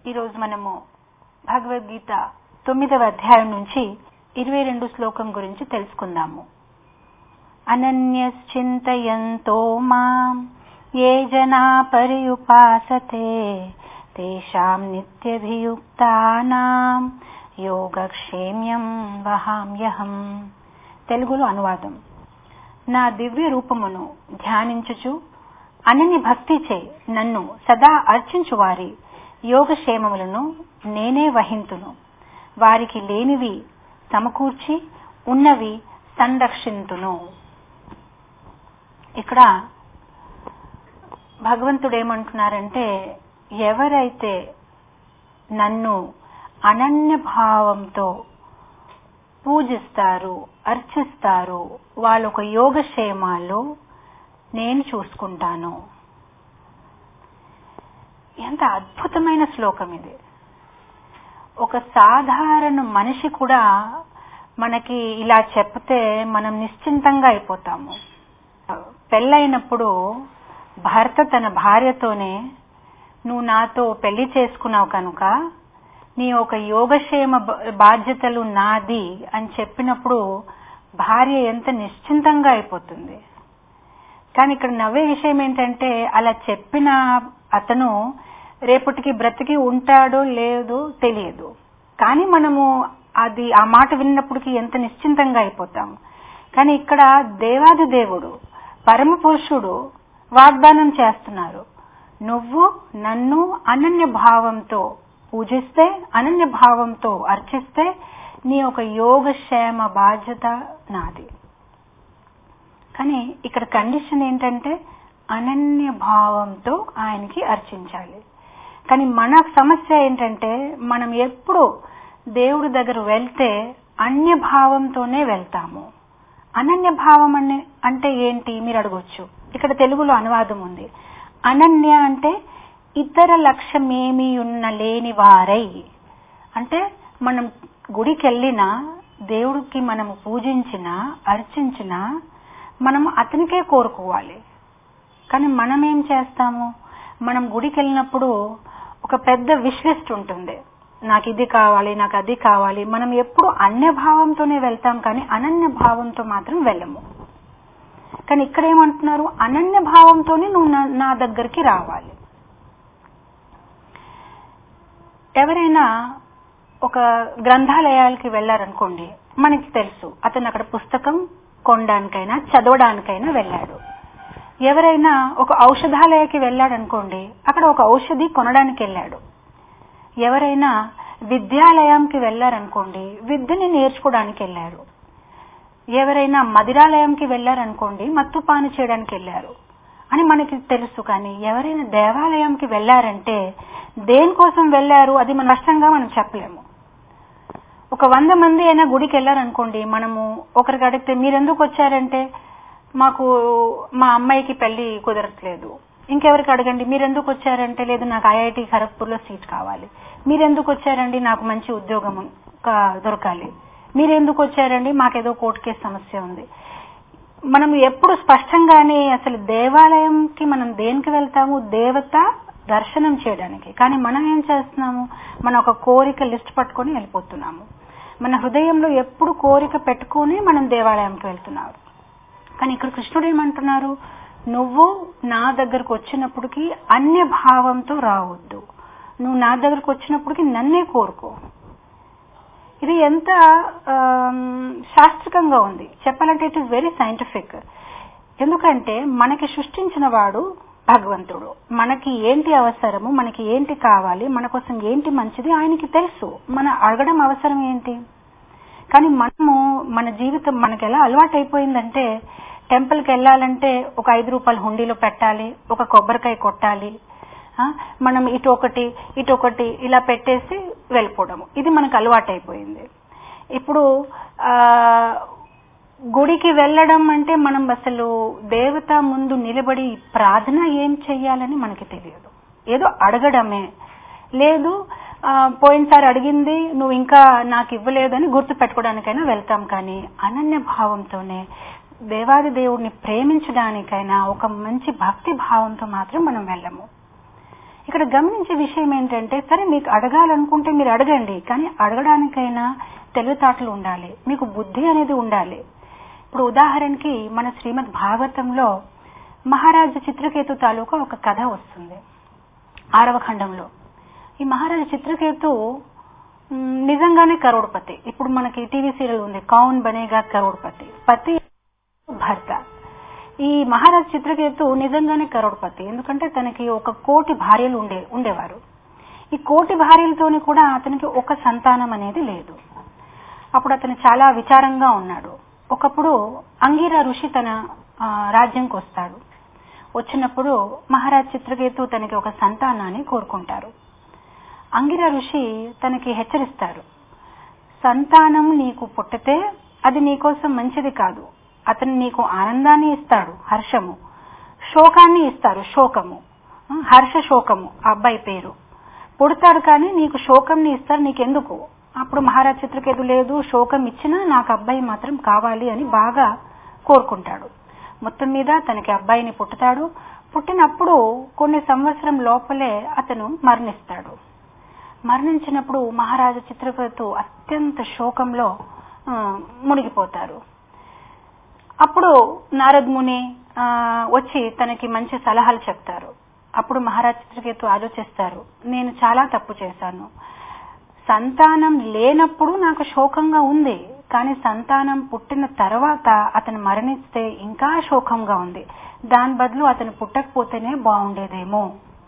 ఈరోజు మనము భగవద్గీత తొమ్మిదవ అధ్యాయం నుంచి ఇరవై రెండు శ్లోకం గురించి తెలుసుకుందాము అనన్యశ్చింతయంతో మాం ఏ జనా పర్యుపాసతే తేషాం నిత్యభియుక్తానాం యోగక్షేమ్యం వహామ్యహం తెలుగులో అనువాదం నా దివ్య రూపమును ధ్యానించుచు అనన్య భక్తిచే నన్ను సదా అర్చించు వారి యోగక్షేమములను నేనే వహింతును వారికి లేనివి సమకూర్చి ఉన్నవి సంరక్షింతును ఇక్కడ భగవంతుడు ఏమంటున్నారంటే ఎవరైతే నన్ను అనన్య భావంతో పూజిస్తారు అర్చిస్తారు వాళ్ళ ఒక యోగక్షేమాలు నేను చూసుకుంటాను ఎంత అద్భుతమైన శ్లోకం ఇది ఒక సాధారణ మనిషి కూడా మనకి ఇలా చెప్తే మనం నిశ్చింతంగా అయిపోతాము పెళ్ళైనప్పుడు భర్త తన భార్యతోనే నువ్వు నాతో పెళ్లి చేసుకున్నావు కనుక నీ ఒక యోగక్షేమ బాధ్యతలు నాది అని చెప్పినప్పుడు భార్య ఎంత నిశ్చింతంగా అయిపోతుంది కానీ ఇక్కడ నవ్వే విషయం ఏంటంటే అలా చెప్పిన అతను రేపటికి బ్రతికి ఉంటాడో లేదో తెలియదు కానీ మనము అది ఆ మాట విన్నప్పటికీ ఎంత నిశ్చింతంగా అయిపోతాం కానీ ఇక్కడ దేవాది దేవుడు పరమ పురుషుడు వాగ్దానం చేస్తున్నారు నువ్వు నన్ను అనన్య భావంతో పూజిస్తే అనన్య భావంతో అర్చిస్తే నీ ఒక యోగక్షేమ బాధ్యత నాది కానీ ఇక్కడ కండిషన్ ఏంటంటే అనన్య భావంతో ఆయనకి అర్చించాలి కానీ మన సమస్య ఏంటంటే మనం ఎప్పుడు దేవుడి దగ్గర వెళ్తే అన్య భావంతోనే వెళ్తాము అనన్య భావం అంటే ఏంటి మీరు అడగొచ్చు ఇక్కడ తెలుగులో అనువాదం ఉంది అనన్య అంటే ఇతర లక్ష్యమేమి ఉన్న లేని వారై అంటే మనం గుడికి వెళ్ళినా దేవుడికి మనము పూజించిన అర్చించిన మనం అతనికే కోరుకోవాలి కానీ మనం ఏం చేస్తాము మనం గుడికి వెళ్ళినప్పుడు ఒక పెద్ద విష్ లిస్ట్ ఉంటుంది నాకు ఇది కావాలి నాకు అది కావాలి మనం ఎప్పుడు అన్య భావంతోనే వెళ్తాం కానీ అనన్య భావంతో మాత్రం వెళ్ళము కానీ ఇక్కడ ఏమంటున్నారు అనన్య భావంతోనే నువ్వు నా దగ్గరికి రావాలి ఎవరైనా ఒక గ్రంథాలయాలకి వెళ్లారనుకోండి మనకి తెలుసు అతను అక్కడ పుస్తకం కొనడానికైనా చదవడానికైనా వెళ్ళాడు ఎవరైనా ఒక ఔషధాలయకి వెళ్ళాడనుకోండి అక్కడ ఒక ఔషధి కొనడానికి వెళ్ళాడు ఎవరైనా విద్యాలయంకి వెళ్లారనుకోండి విద్యని నేర్చుకోవడానికి వెళ్ళారు ఎవరైనా మదిరాలయంకి వెళ్లారనుకోండి మత్తుపాను చేయడానికి వెళ్ళారు అని మనకి తెలుసు కానీ ఎవరైనా దేవాలయంకి వెళ్లారంటే దేనికోసం వెళ్లారు అది మన కష్టంగా మనం చెప్పలేము ఒక వంద మంది అయినా గుడికి వెళ్లారనుకోండి మనము ఒకరికి అడిగితే మీరెందుకు వచ్చారంటే మాకు మా అమ్మాయికి పెళ్లి కుదరట్లేదు ఇంకెవరికి అడగండి మీరెందుకు వచ్చారంటే లేదు నాకు ఐఐటి ఖరగ్పూర్ లో సీట్ కావాలి మీరెందుకు వచ్చారండి నాకు మంచి ఉద్యోగం దొరకాలి మీరెందుకు వచ్చారండి మాకేదో కోర్టు కేసు సమస్య ఉంది మనం ఎప్పుడు స్పష్టంగానే అసలు దేవాలయంకి మనం దేనికి వెళ్తాము దేవత దర్శనం చేయడానికి కానీ మనం ఏం చేస్తున్నాము మన ఒక కోరిక లిస్ట్ పట్టుకొని వెళ్ళిపోతున్నాము మన హృదయంలో ఎప్పుడు కోరిక పెట్టుకుని మనం దేవాలయంకి వెళ్తున్నాము కానీ ఇక్కడ కృష్ణుడు ఏమంటున్నారు నువ్వు నా దగ్గరకు వచ్చినప్పటికీ అన్య భావంతో రావద్దు నువ్వు నా దగ్గరకు వచ్చినప్పటికీ నన్నే కోరుకో ఇది ఎంత శాస్త్రికంగా ఉంది చెప్పాలంటే ఇట్ ఈస్ వెరీ సైంటిఫిక్ ఎందుకంటే మనకి సృష్టించిన వాడు భగవంతుడు మనకి ఏంటి అవసరము మనకి ఏంటి కావాలి మన కోసం ఏంటి మంచిది ఆయనకి తెలుసు మన అడగడం అవసరం ఏంటి కానీ మనము మన జీవితం మనకి ఎలా అలవాటు అయిపోయిందంటే టెంపుల్కి వెళ్ళాలంటే ఒక ఐదు రూపాయల హుండీలో పెట్టాలి ఒక కొబ్బరికాయ కొట్టాలి మనం ఇటు ఒకటి ఇటు ఒకటి ఇలా పెట్టేసి వెళ్ళిపోవడము ఇది మనకు అలవాటు అయిపోయింది ఇప్పుడు గుడికి వెళ్ళడం అంటే మనం అసలు దేవత ముందు నిలబడి ప్రార్థన ఏం చెయ్యాలని మనకి తెలియదు ఏదో అడగడమే లేదు పోయినసారి అడిగింది నువ్వు ఇంకా నాకు ఇవ్వలేదని గుర్తు పెట్టుకోవడానికైనా వెళ్తాం కానీ అనన్య భావంతోనే దేవాది దేవుడిని ప్రేమించడానికైనా ఒక మంచి భక్తి భావంతో మాత్రం మనం వెళ్ళము ఇక్కడ గమనించే విషయం ఏంటంటే సరే మీకు అడగాలనుకుంటే మీరు అడగండి కానీ అడగడానికైనా తెలివితేటలు ఉండాలి మీకు బుద్ధి అనేది ఉండాలి ఇప్పుడు ఉదాహరణకి మన శ్రీమద్ భాగవతంలో మహారాజు చిత్రకేతు తాలూకా ఒక కథ వస్తుంది ఆరవ ఖండంలో ఈ మహారాజు చిత్రకేతు మ్, నిజంగానే కరోడ్పతి ఇప్పుడు మనకి టీవీ సీరియల్ ఉంది కౌన్ బనేగా కరోడ్పతి పతి భర్త ఈ మహారాజ్ చిత్రకేతు నిజంగానే కరోడ్పతి ఎందుకంటే తనకి ఒక కోటి భార్యలు ఉండే ఉండేవారు ఈ కోటి భార్యలతోని కూడా అతనికి ఒక సంతానం అనేది లేదు అప్పుడు అతను చాలా విచారంగా ఉన్నాడు ఒకప్పుడు అంగీరా ఋషి తన ఆ, రాజ్యంకి వస్తాడు వచ్చినప్పుడు మహారాజ్ చిత్రకేతు తనకి ఒక సంతానాన్ని కోరుకుంటారు అంగిర ఋషి తనకి హెచ్చరిస్తారు సంతానం నీకు పుట్టితే అది నీకోసం మంచిది కాదు అతను నీకు ఆనందాన్ని ఇస్తాడు హర్షము శోకాన్ని ఇస్తారు శోకము ఆ, హర్ష శోకము ఆ అబ్బాయి పేరు పుడతాడు కానీ నీకు శోకంని ఇస్తారు నీకెందుకు అప్పుడు మహారాజ్ చిత్రకేతు లేదు శోకం ఇచ్చినా నాకు అబ్బాయి మాత్రం కావాలి అని బాగా కోరుకుంటాడు మొత్తం మీద తనకి అబ్బాయిని పుట్టుతాడు పుట్టినప్పుడు కొన్ని సంవత్సరం లోపలే అతను మరణిస్తాడు మరణించినప్పుడు మహారాజా చిత్రకేతు అత్యంత శోకంలో ఆ, మునిగిపోతారు అప్పుడు నారద్ ముని ఆ, వచ్చి తనకి మంచి సలహాలు చెప్తారు అప్పుడు మహారాజ్ చిత్రకేతు ఆలోచిస్తారు నేను చాలా తప్పు చేశాను సంతానం లేనప్పుడు నాకు శోకంగా ఉంది కానీ సంతానం పుట్టిన తర్వాత అతను మరణిస్తే ఇంకా శోకంగా ఉంది దాని బదులు అతను పుట్టకపోతేనే బాగుండేదేమో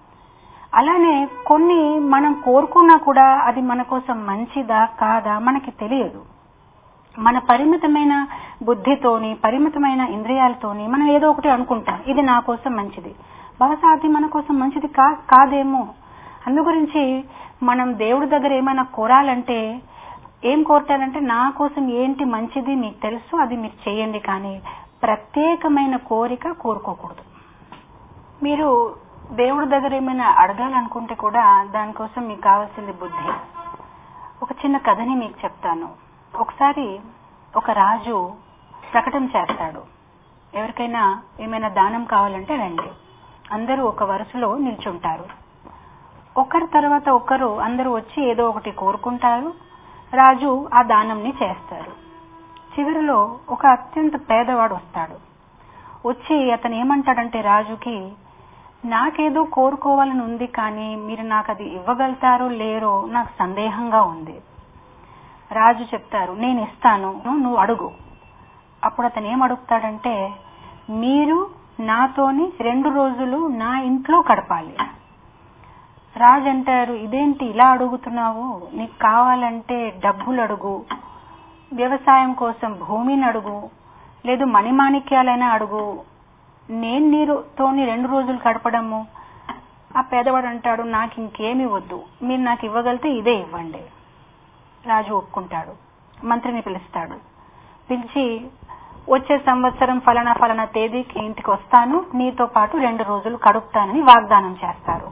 అలానే కొన్ని మనం కోరుకున్నా కూడా అది మన కోసం మంచిదా కాదా మనకి తెలియదు మన పరిమితమైన బుద్ధితోని పరిమితమైన ఇంద్రియాలతోని మనం ఏదో ఒకటి అనుకుంటాం ఇది నా కోసం మంచిది బహుశా అది మన కోసం మంచిది కా కాదేమో అందు గురించి మనం దేవుడి దగ్గర ఏమైనా కోరాలంటే ఏం కోరటాలంటే నా కోసం ఏంటి మంచిది మీకు తెలుసు అది మీరు చేయండి కానీ ప్రత్యేకమైన కోరిక కోరుకోకూడదు మీరు దేవుడి దగ్గర ఏమైనా అడగాలనుకుంటే కూడా దానికోసం మీకు కావాల్సింది బుద్ధి ఒక చిన్న కథని మీకు చెప్తాను ఒకసారి ఒక రాజు ప్రకటన చేస్తాడు ఎవరికైనా ఏమైనా దానం కావాలంటే రండి అందరూ ఒక వరుసలో నిల్చుంటారు ఒకరి తర్వాత ఒకరు అందరూ వచ్చి ఏదో ఒకటి కోరుకుంటారు రాజు ఆ దానంని చేస్తారు చివరిలో ఒక అత్యంత పేదవాడు వస్తాడు వచ్చి అతను ఏమంటాడంటే రాజుకి నాకేదో కోరుకోవాలని ఉంది కానీ మీరు నాకు అది ఇవ్వగలుగుతారో లేరో నాకు సందేహంగా ఉంది రాజు చెప్తారు నేను ఇస్తాను నువ్వు అడుగు అప్పుడు అతను ఏం అడుగుతాడంటే మీరు నాతోని రెండు రోజులు నా ఇంట్లో గడపాలి రాజు అంటారు ఇదేంటి ఇలా అడుగుతున్నావు నీకు కావాలంటే డబ్బులు అడుగు వ్యవసాయం కోసం భూమిని అడుగు లేదు మణిమాణిక్యాలైనా అడుగు నేను నీరుతోని రెండు రోజులు గడపడము ఆ పేదవాడు అంటాడు నాకు ఇంకేమి వద్దు మీరు నాకు ఇవ్వగలిగితే ఇదే ఇవ్వండి రాజు ఒప్పుకుంటాడు మంత్రిని పిలుస్తాడు పిలిచి వచ్చే సంవత్సరం ఫలానా ఫలానా తేదీకి ఇంటికి వస్తాను నీతో పాటు రెండు రోజులు గడుపుతానని వాగ్దానం చేస్తారు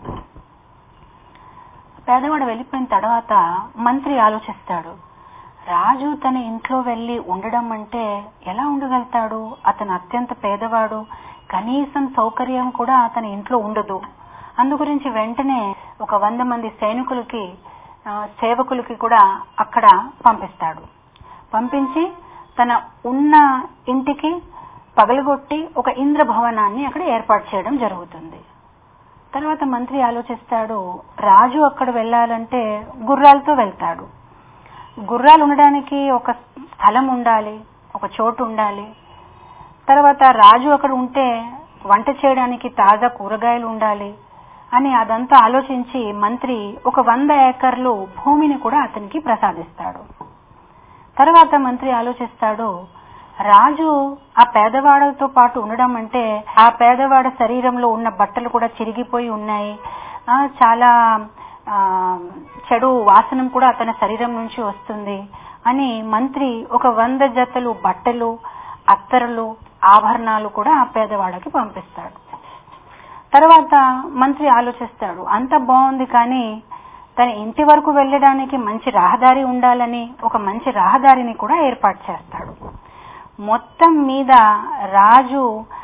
పేదవాడు వెళ్ళిపోయిన తర్వాత మంత్రి ఆలోచిస్తాడు రాజు తన ఇంట్లో వెళ్లి ఉండడం అంటే ఎలా ఉండగలుగుతాడు అతను అత్యంత పేదవాడు కనీసం సౌకర్యం కూడా అతని ఇంట్లో ఉండదు అందు గురించి వెంటనే ఒక వంద మంది సైనికులకి ఆ, సేవకులకి కూడా అక్కడ పంపిస్తాడు పంపించి తన ఉన్న ఇంటికి పగలగొట్టి ఒక ఇంద్ర భవనాన్ని అక్కడ ఏర్పాటు చేయడం జరుగుతుంది తర్వాత మంత్రి ఆలోచిస్తాడు రాజు అక్కడ వెళ్ళాలంటే గుర్రాలతో వెళ్తాడు గుర్రాలు ఉండడానికి ఒక స్థలం ఉండాలి ఒక చోటు ఉండాలి తర్వాత రాజు అక్కడ ఉంటే వంట చేయడానికి తాజా కూరగాయలు ఉండాలి అని అదంతా ఆలోచించి మంత్రి ఒక వంద ఏకర్లు భూమిని కూడా అతనికి ప్రసాదిస్తాడు తర్వాత మంత్రి ఆలోచిస్తాడు రాజు ఆ పేదవాడితో పాటు ఉండడం అంటే ఆ పేదవాడ శరీరంలో ఉన్న బట్టలు కూడా చిరిగిపోయి ఉన్నాయి ఆ, చాలా ఆ, చెడు వాసనం కూడా అతని శరీరం నుంచి వస్తుంది అని మంత్రి ఒక వంద జతలు బట్టలు అత్తరులు ఆభరణాలు కూడా ఆ పేదవాడికి పంపిస్తాడు తర్వాత మంత్రి ఆలోచిస్తాడు అంత బాగుంది కానీ తన ఇంటి వరకు వెళ్ళడానికి మంచి రహదారి ఉండాలని ఒక మంచి రహదారిని కూడా ఏర్పాటు చేస్తాడు మొత్తం మీద రాజు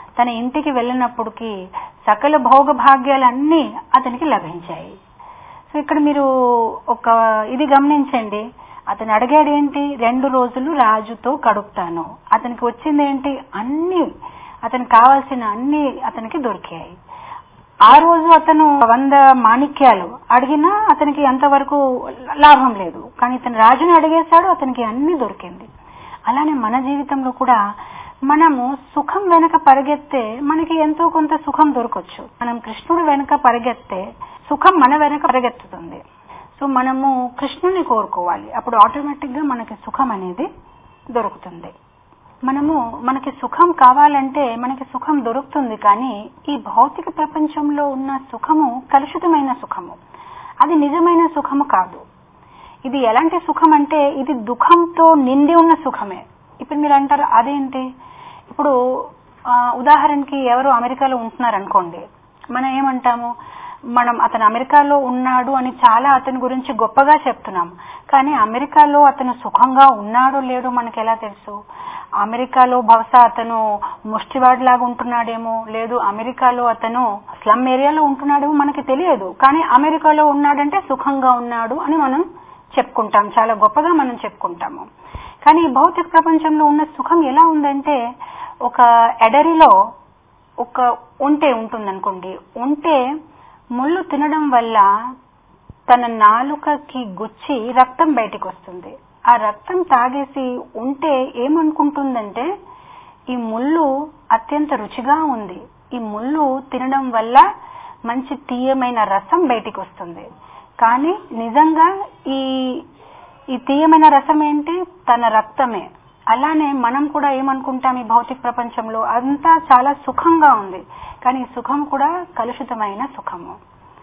తన ఇంటికి వెళ్ళినప్పటికీ సకల భోగభాగ్యాలన్నీ అతనికి లభించాయి సో ఇక్కడ మీరు ఒక ఇది గమనించండి అతను అడిగాడు ఏంటి రెండు రోజులు రాజుతో గడుపుతాను అతనికి వచ్చింది ఏంటి అన్ని అతనికి కావాల్సిన అన్ని అతనికి దొరికాయి ఆ రోజు అతను వంద మాణిక్యాలు అడిగినా అతనికి అంతవరకు లాభం లేదు కానీ ఇతను రాజుని అడిగేశాడు అతనికి అన్ని దొరికింది అలానే మన జీవితంలో కూడా మనము సుఖం వెనక పరిగెత్తే మనకి ఎంతో కొంత సుఖం దొరకచ్చు మనం కృష్ణుడు వెనక పరిగెత్తే సుఖం మన వెనక పరిగెత్తుతుంది సో మనము కృష్ణుని కోరుకోవాలి అప్పుడు ఆటోమేటిక్ గా మనకి సుఖం అనేది దొరుకుతుంది మనము మనకి సుఖం కావాలంటే మనకి సుఖం దొరుకుతుంది కానీ ఈ భౌతిక ప్రపంచంలో ఉన్న సుఖము కలుషితమైన సుఖము అది నిజమైన సుఖము కాదు ఇది ఎలాంటి సుఖం అంటే ఇది దుఃఖంతో నిండి ఉన్న సుఖమే ఇప్పుడు మీరు అంటారు అదేంటి ఇప్పుడు ఆ, ఉదాహరణకి ఎవరు అమెరికాలో ఉంటున్నారు అనుకోండి మనం ఏమంటాము మనం అతను అమెరికాలో ఉన్నాడు అని చాలా అతని గురించి గొప్పగా చెప్తున్నాం కానీ అమెరికాలో అతను సుఖంగా ఉన్నాడో లేడో మనకు ఎలా తెలుసు అమెరికాలో బహుశా అతను ముష్టివాడి లాగా ఉంటున్నాడేమో లేదు అమెరికాలో అతను స్లమ్ ఏరియాలో ఉంటున్నాడేమో మనకి తెలియదు కానీ అమెరికాలో ఉన్నాడంటే సుఖంగా ఉన్నాడు అని మనం చెప్పుకుంటాం చాలా గొప్పగా మనం చెప్పుకుంటాము కానీ ఈ భౌతిక ప్రపంచంలో ఉన్న సుఖం ఎలా ఉందంటే ఒక ఎడరిలో ఒక ఉంటే ఉంటుందనుకోండి ఉంటే ముళ్ళు తినడం వల్ల తన నాలుకకి గుచ్చి రక్తం బయటికి వస్తుంది ఆ రక్తం తాగేసి ఉంటే ఏమనుకుంటుందంటే ఈ ముళ్ళు అత్యంత రుచిగా ఉంది ఈ ముళ్ళు తినడం వల్ల మంచి తీయమైన రసం బయటికి వస్తుంది కానీ నిజంగా ఈ ఈ తీయమైన రసం ఏంటి తన రక్తమే అలానే మనం కూడా ఏమనుకుంటాం ఈ భౌతిక ప్రపంచంలో అంతా చాలా సుఖంగా ఉంది కానీ ఈ సుఖం కూడా కలుషితమైన సుఖము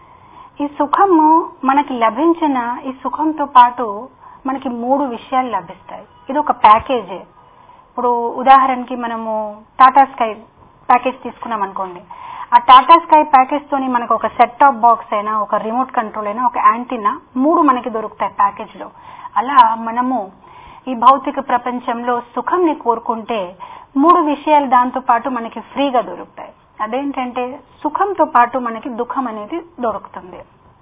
ఈ సుఖము మనకి లభించిన ఈ సుఖంతో పాటు మనకి మూడు విషయాలు లభిస్తాయి ఇది ఒక ప్యాకేజే ఇప్పుడు ఉదాహరణకి మనము టాటా స్కై ప్యాకేజ్ తీసుకున్నాం అనుకోండి ఆ టాటా స్కై ప్యాకేజ్ తోని మనకు ఒక సెట్ టాప్ బాక్స్ అయినా ఒక రిమోట్ కంట్రోల్ అయినా ఒక యాంటీనా మూడు మనకి దొరుకుతాయి ప్యాకేజ్ లో అలా మనము ఈ భౌతిక ప్రపంచంలో సుఖంని కోరుకుంటే మూడు విషయాలు దాంతో పాటు మనకి ఫ్రీగా దొరుకుతాయి అదేంటంటే సుఖంతో పాటు మనకి దుఃఖం అనేది దొరుకుతుంది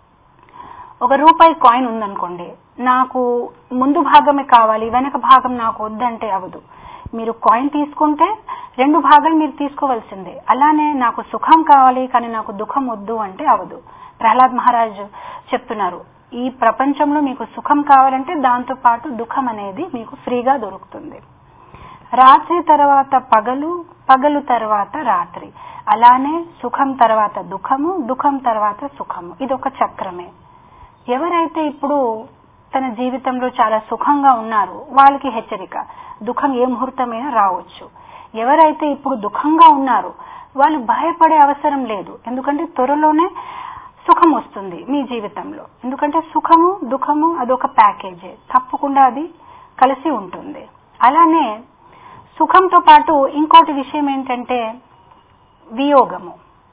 ఒక రూపాయి కాయిన్ ఉందనుకోండి నాకు ముందు భాగమే కావాలి వెనక భాగం నాకు వద్దంటే అవదు మీరు కాయిన్ తీసుకుంటే రెండు భాగాలు మీరు తీసుకోవాల్సిందే అలానే నాకు సుఖం కావాలి కానీ నాకు దుఃఖం వద్దు అంటే అవదు ప్రహ్లాద్ మహారాజ్ చెప్తున్నారు ఈ ప్రపంచంలో మీకు సుఖం కావాలంటే దాంతో పాటు దుఃఖం అనేది మీకు ఫ్రీగా దొరుకుతుంది రాత్రి తర్వాత పగలు పగలు తర్వాత రాత్రి అలానే సుఖం తర్వాత దుఃఖము దుఃఖం తర్వాత సుఖము ఇది ఒక చక్రమే ఎవరైతే ఇప్పుడు తన జీవితంలో చాలా సుఖంగా ఉన్నారు వాళ్ళకి హెచ్చరిక దుఃఖం ఏ ముహూర్తమైనా రావచ్చు ఎవరైతే ఇప్పుడు దుఃఖంగా ఉన్నారు వాళ్ళు భయపడే అవసరం లేదు ఎందుకంటే త్వరలోనే సుఖం వస్తుంది మీ జీవితంలో ఎందుకంటే సుఖము దుఃఖము అదొక ప్యాకేజే తప్పకుండా అది కలిసి ఉంటుంది అలానే సుఖంతో పాటు ఇంకోటి విషయం ఏంటంటే వియోగము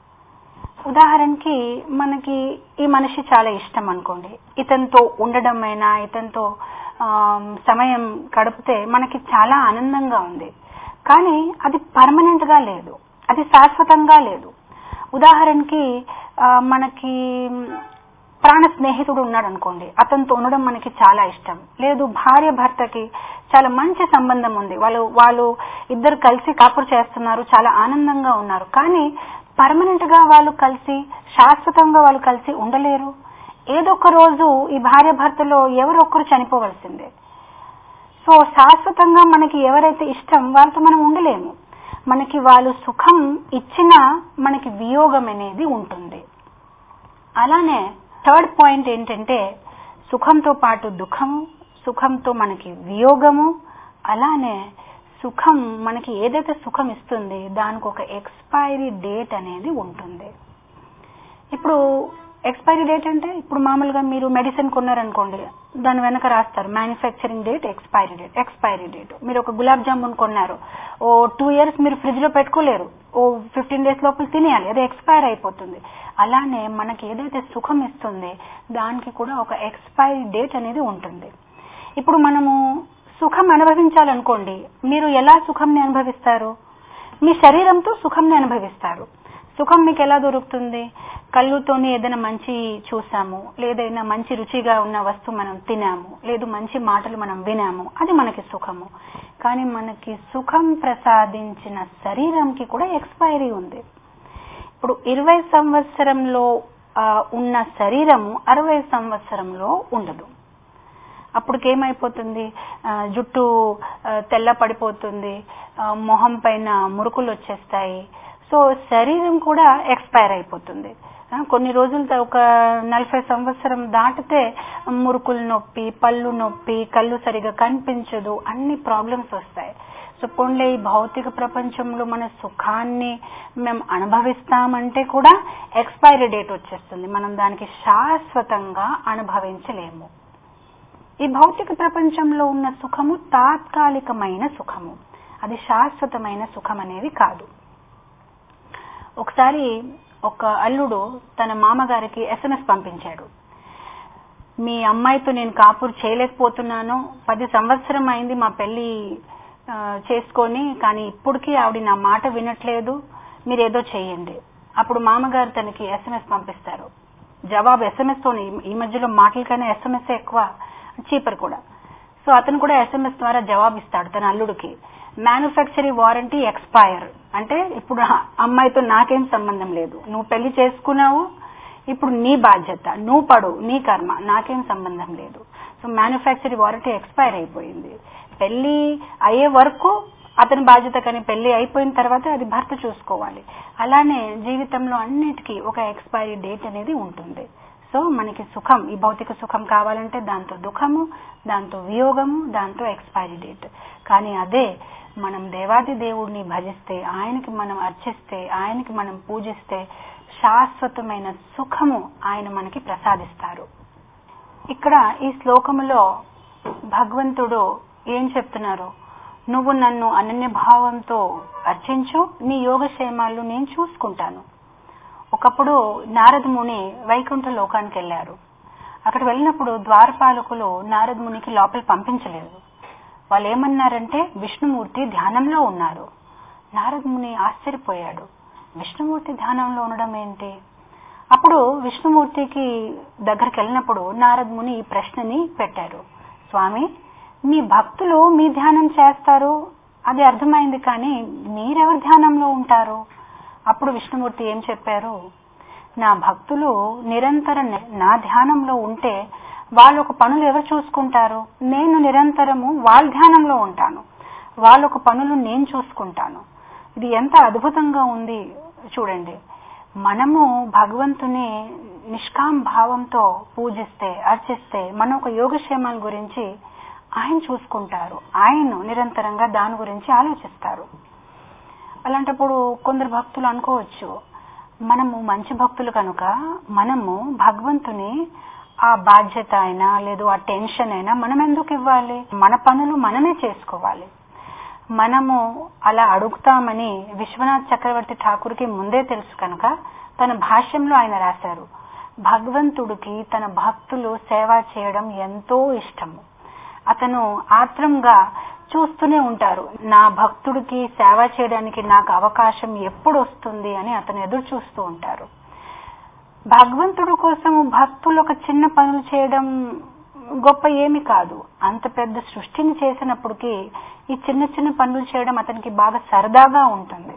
ఉదాహరణకి మనకి ఈ మనిషి చాలా ఇష్టం అనుకోండి ఇతనితో ఉండడమైనా ఇతనితో ఆ, సమయం గడిపితే మనకి చాలా ఆనందంగా ఉంది కానీ అది పర్మనెంట్ గా లేదు అది శాశ్వతంగా లేదు ఉదాహరణకి ఆ, మనకి ప్రాణ స్నేహితుడు ఉన్నాడు అనుకోండి అతనితో ఉండడం మనకి చాలా ఇష్టం లేదు భార్య భర్తకి చాలా మంచి సంబంధం ఉంది వాళ్ళు వాళ్ళు ఇద్దరు కలిసి కాపురు చేస్తున్నారు చాలా ఆనందంగా ఉన్నారు కానీ పర్మనెంట్ గా వాళ్ళు కలిసి శాశ్వతంగా వాళ్ళు కలిసి ఉండలేరు ఏదో ఒక రోజు ఈ భార్య భర్తలో ఎవరొక్కరు చనిపోవలసిందే సో శాశ్వతంగా మనకి ఎవరైతే ఇష్టం వాళ్ళతో మనం ఉండలేము మనకి వాళ్ళు సుఖం ఇచ్చినా మనకి వియోగం అనేది ఉంటుంది అలానే థర్డ్ పాయింట్ ఏంటంటే సుఖంతో పాటు దుఃఖము సుఖంతో మనకి వియోగము అలానే సుఖం మనకి ఏదైతే సుఖం ఇస్తుంది దానికి ఒక ఎక్స్పైరీ డేట్ అనేది ఉంటుంది ఇప్పుడు ఎక్స్పైరీ డేట్ అంటే ఇప్పుడు మామూలుగా మీరు మెడిసిన్ కొన్నారనుకోండి దాని వెనక రాస్తారు manufacturing date expiry date expiry date మీరు ఒక గులాబ్ జామున్ కొన్నారు ఓ టూ ఇయర్స్ మీరు ఫ్రిడ్జ్ లో పెట్టుకోలేరు ఓ ఫిఫ్టీన్ డేస్ లోపల తినేయాలి అది ఎక్స్పైర్ అయిపోతుంది అలానే మనకి ఏదైతే సుఖం ఇస్తుంది దానికి కూడా ఒక ఎక్స్పైరీ డేట్ అనేది ఉంటుంది ఇప్పుడు మనము సుఖం అనుభవించాలనుకోండి మీరు ఎలా సుఖంని అనుభవిస్తారు మీ శరీరంతో సుఖంని అనుభవిస్తారు సుఖం మీకు ఎలా దొరుకుతుంది కళ్ళుతోని ఏదైనా మంచి చూసాము లేదైనా మంచి రుచిగా ఉన్న వస్తువు మనం తినాము లేదు మంచి మాటలు మనం వినాము అది మనకి సుఖము కానీ మనకి సుఖం ప్రసాదించిన శరీరంకి కూడా ఎక్స్పైరీ ఉంది ఇప్పుడు ఇరవై సంవత్సరంలో ఆ, ఉన్న శరీరము అరవై సంవత్సరంలో ఉండదు అప్పటికేమైపోతుంది ఆ, జుట్టు ఆ, తెల్ల పడిపోతుంది ఆ, మొహం పైన మురుకులు వచ్చేస్తాయి సో శరీరం కూడా ఎక్స్పైర్ అయిపోతుంది ఆ, కొన్ని రోజులు త- ఒక నలభై సంవత్సరం దాటితే మురుకులు నొప్పి పళ్ళు నొప్పి కళ్ళు సరిగా కనిపించదు అన్ని ప్రాబ్లమ్స్ వస్తాయి సో పోన్లే ఈ భౌతిక ప్రపంచంలో మన సుఖాన్ని మేము అనుభవిస్తామంటే కూడా ఎక్స్పైరీ డేట్ వచ్చేస్తుంది మనం దానికి శాశ్వతంగా అనుభవించలేము ఈ భౌతిక ప్రపంచంలో ఉన్న సుఖము తాత్కాలికమైన సుఖము అది శాశ్వతమైన సుఖం అనేది కాదు ఒకసారి ఒక అల్లుడు తన మామగారికి ఎస్ఎంఎస్ పంపించాడు మీ అమ్మాయితో నేను కాపురు చేయలేకపోతున్నాను పది సంవత్సరం అయింది మా పెళ్లి ఆ, చేసుకొని కానీ ఇప్పటికీ ఆవిడ నా మాట వినట్లేదు మీరు ఏదో చేయండి అప్పుడు మామగారు తనకి ఎస్ఎంఎస్ పంపిస్తారు జవాబు ఎస్ఎంఎస్ తోనే ఈ- ఈ మధ్యలో మాటలకైనా ఎస్ఎంఎస్ ఎక్కువ చీపర్ కూడా సో అతను కూడా ఎస్ఎంఎస్ ద్వారా జవాబు ఇస్తాడు తన అల్లుడికి మ్యానుఫ్యాక్చరింగ్ వారంటీ ఎక్స్పైర్ అంటే ఇప్పుడు ఆ అమ్మాయితో నాకేం సంబంధం లేదు నువ్వు పెళ్లి చేసుకున్నావు ఇప్పుడు నీ బాధ్యత నువ్వు పడు నీ కర్మ నాకేం సంబంధం లేదు సో మ్యానుఫ్యాక్చరింగ్ వారంటీ ఎక్స్పైర్ అయిపోయింది పెళ్లి అయ్యే వరకు అతని బాధ్యత కానీ పెళ్లి అయిపోయిన తర్వాత అది భర్త చూసుకోవాలి అలానే జీవితంలో అన్నిటికీ ఒక ఎక్స్పైరీ డేట్ అనేది ఉంటుంది సో మనకి సుఖం ఈ భౌతిక సుఖం కావాలంటే దాంతో దుఃఖము దాంతో వియోగము దాంతో ఎక్స్పైరీ డేట్ కానీ అదే మనం దేవాది దేవుడిని భజిస్తే ఆయనకి మనం అర్చిస్తే ఆయనకి మనం పూజిస్తే శాశ్వతమైన సుఖము ఆయన మనకి ప్రసాదిస్తారు ఇక్కడ ఈ శ్లోకములో భగవంతుడు ఏం చెప్తున్నారు నువ్వు నన్ను అనన్య భావంతో అర్చించు నీ యోగక్షేమాలు నేను చూసుకుంటాను ఒకప్పుడు నారద ముని వైకుంఠ లోకానికి వెళ్లారు అక్కడ వెళ్ళినప్పుడు ద్వారపాలకులు నారద మునికి లోపల పంపించలేదు వాళ్ళు ఏమన్నారంటే విష్ణుమూర్తి ధ్యానంలో ఉన్నారు నారద ముని ఆశ్చర్యపోయాడు విష్ణుమూర్తి ధ్యానంలో ఉండడం ఏంటి అప్పుడు విష్ణుమూర్తికి దగ్గరికి వెళ్ళినప్పుడు నారద ముని ఈ ప్రశ్నని పెట్టారు స్వామి మీ భక్తులు మీ ధ్యానం చేస్తారు అది అర్థమైంది కానీ మీరెవరి ధ్యానంలో ఉంటారు అప్పుడు విష్ణుమూర్తి ఏం చెప్పారు నా భక్తులు నిరంతరం నా ధ్యానంలో ఉంటే వాళ్ళొక పనులు ఎవరు చూసుకుంటారు నేను నిరంతరము వాళ్ళ ధ్యానంలో ఉంటాను వాళ్ళొక పనులు నేను చూసుకుంటాను ఇది ఎంత అద్భుతంగా ఉంది చూడండి మనము భగవంతుని నిష్కాం భావంతో పూజిస్తే అర్చిస్తే మన ఒక యోగక్షేమాల గురించి ఆయన చూసుకుంటారు ఆయన నిరంతరంగా దాని గురించి ఆలోచిస్తారు అలాంటప్పుడు కొందరు భక్తులు అనుకోవచ్చు మనము మంచి భక్తులు కనుక మనము భగవంతుని ఆ బాధ్యత అయినా లేదు ఆ టెన్షన్ అయినా మనం ఎందుకు ఇవ్వాలి మన పనులు మనమే చేసుకోవాలి మనము అలా అడుగుతామని విశ్వనాథ్ చక్రవర్తి ఠాకూర్కి ముందే తెలుసు కనుక తన భాష్యంలో ఆయన రాశారు భగవంతుడికి తన భక్తులు సేవ చేయడం ఎంతో ఇష్టము అతను ఆత్రంగా చూస్తూనే ఉంటారు నా భక్తుడికి సేవ చేయడానికి నాకు అవకాశం ఎప్పుడు వస్తుంది అని అతను ఎదురు చూస్తూ ఉంటారు భగవంతుడి కోసం భక్తులు ఒక చిన్న పనులు చేయడం గొప్ప ఏమి కాదు అంత పెద్ద సృష్టిని చేసినప్పటికీ ఈ చిన్న చిన్న పనులు చేయడం అతనికి బాగా సరదాగా ఉంటుంది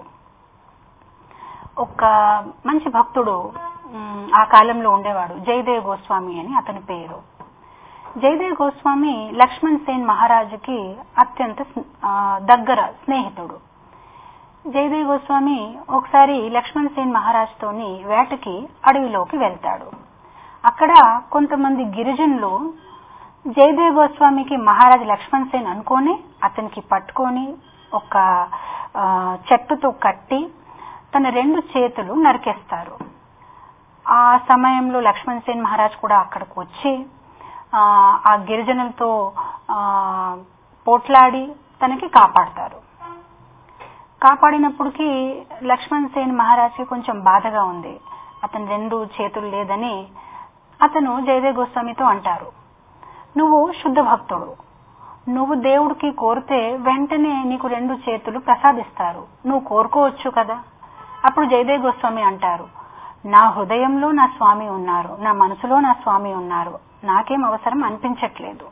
ఒక మంచి భక్తుడు ఉమ్, ఆ కాలంలో ఉండేవాడు జయదేవ్ గోస్వామి అని అతని పేరు జయదేవ్ గోస్వామి లక్ష్మణ్ సేన్ మహారాజుకి అత్యంత స్న- ఆ, దగ్గర స్నేహితుడు జయదేవ్ గోస్వామి ఒకసారి లక్ష్మణ్ సేన్ మహారాజ్తోని వేటకి అడవిలోకి వెళ్తాడు అక్కడ కొంతమంది గిరిజనులు జయదేవ్ గోస్వామికి మహారాజ్ లక్ష్మణ్ సేన్ అనుకొని అతనికి పట్టుకొని ఒక ఆ, చెట్టుతో కట్టి తన రెండు చేతులు నరికేస్తారు ఆ సమయంలో లక్ష్మణ్ సేన్ మహారాజ్ కూడా అక్కడికి వచ్చి ఆ, ఆ గిరిజనులతో ఆ, పోట్లాడి తనకి కాపాడతారు కాపాడినప్పటికీ లక్ష్మణ్ సేన్ మహారాజ్కి కొంచెం బాధగా ఉంది అతని రెండు చేతులు లేదని అతను జయదేవ్ గోస్వామితో అంటారు నువ్వు శుద్ధ భక్తుడు నువ్వు దేవుడికి కోరితే వెంటనే నీకు రెండు చేతులు ప్రసాదిస్తారు నువ్వు కోరుకోవచ్చు కదా అప్పుడు జయదేవ్ గోస్వామి అంటారు నా హృదయంలో నా స్వామి ఉన్నారు నా మనసులో నా స్వామి ఉన్నారు నాకేం అవసరం అనిపించట్లేదు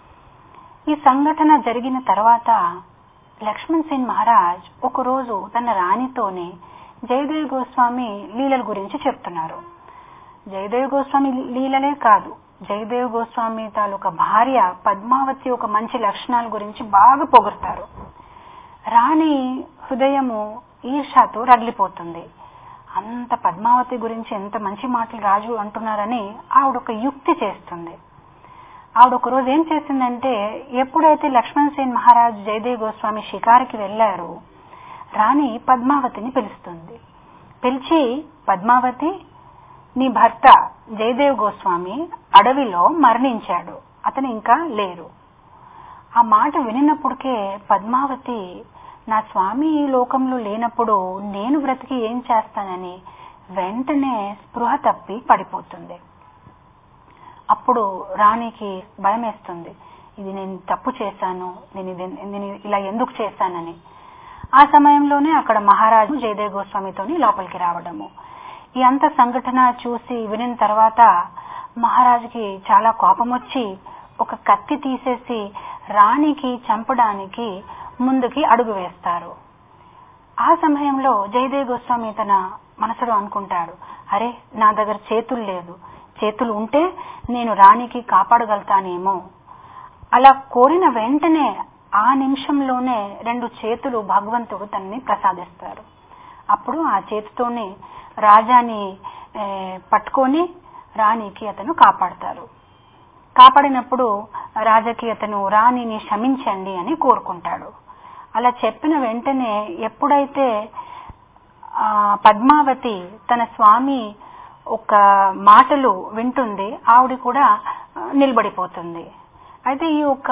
ఈ సంఘటన జరిగిన తర్వాత లక్ష్మణ్ సేన్ మహారాజ్ ఒకరోజు తన రాణితోనే జయదేవ్ గోస్వామి లీలల గురించి చెప్తున్నారు జయదేవ్ గోస్వామి లీలలే కాదు జయదేవ్ గోస్వామి తాలూకా భార్య పద్మావతి ఒక మంచి లక్షణాల గురించి బాగా పొగుడతారు రాణి హృదయము ఈర్షాతో రగిలిపోతుంది అంత పద్మావతి గురించి ఎంత మంచి మాటలు రాజు అంటున్నారని ఆవిడ ఒక యుక్తి చేస్తుంది ఆవిడ ఒక రోజు ఏం చేసిందంటే ఎప్పుడైతే లక్ష్మణ్ సేన్ మహారాజ్ జయదేవ్ గోస్వామి షికారికి వెళ్లారు రాణి పద్మావతిని పిలుస్తుంది పిలిచి పద్మావతి నీ భర్త జయదేవ్ గోస్వామి అడవిలో మరణించాడు అతను ఇంకా లేరు ఆ మాట వినినప్పటికే పద్మావతి నా స్వామి ఈ లోకంలో లేనప్పుడు నేను బ్రతికి ఏం చేస్తానని వెంటనే స్పృహ తప్పి పడిపోతుంది అప్పుడు రాణికి భయం వేస్తుంది ఇది నేను తప్పు చేశాను నేను ఇది నేను ఇలా ఎందుకు చేశానని ఆ సమయంలోనే అక్కడ మహారాజు జయదేవ్ గోస్వామితోని లోపలికి రావడము ఈ అంత సంఘటన చూసి వినిన తర్వాత మహారాజుకి చాలా కోపం వచ్చి ఒక కత్తి తీసేసి రాణికి చంపడానికి ముందుకి అడుగు వేస్తారు ఆ సమయంలో జయదేవ్ గోస్వామి తన మనసులో అనుకుంటాడు అరే నా దగ్గర చేతులు లేదు చేతులు ఉంటే నేను రాణికి కాపాడగలుగుతానేమో అలా కోరిన వెంటనే ఆ నిమిషంలోనే రెండు చేతులు భగవంతుడు తనని ప్రసాదిస్తారు అప్పుడు ఆ చేతితోనే రాజాని పట్టుకొని రాణికి అతను కాపాడతారు కాపాడినప్పుడు రాజాకి అతను రాణిని క్షమించండి అని కోరుకుంటాడు అలా చెప్పిన వెంటనే ఎప్పుడైతే పద్మావతి తన స్వామి ఒక మాటలు వింటుంది ఆవిడ కూడా నిలబడిపోతుంది అయితే ఈ యొక్క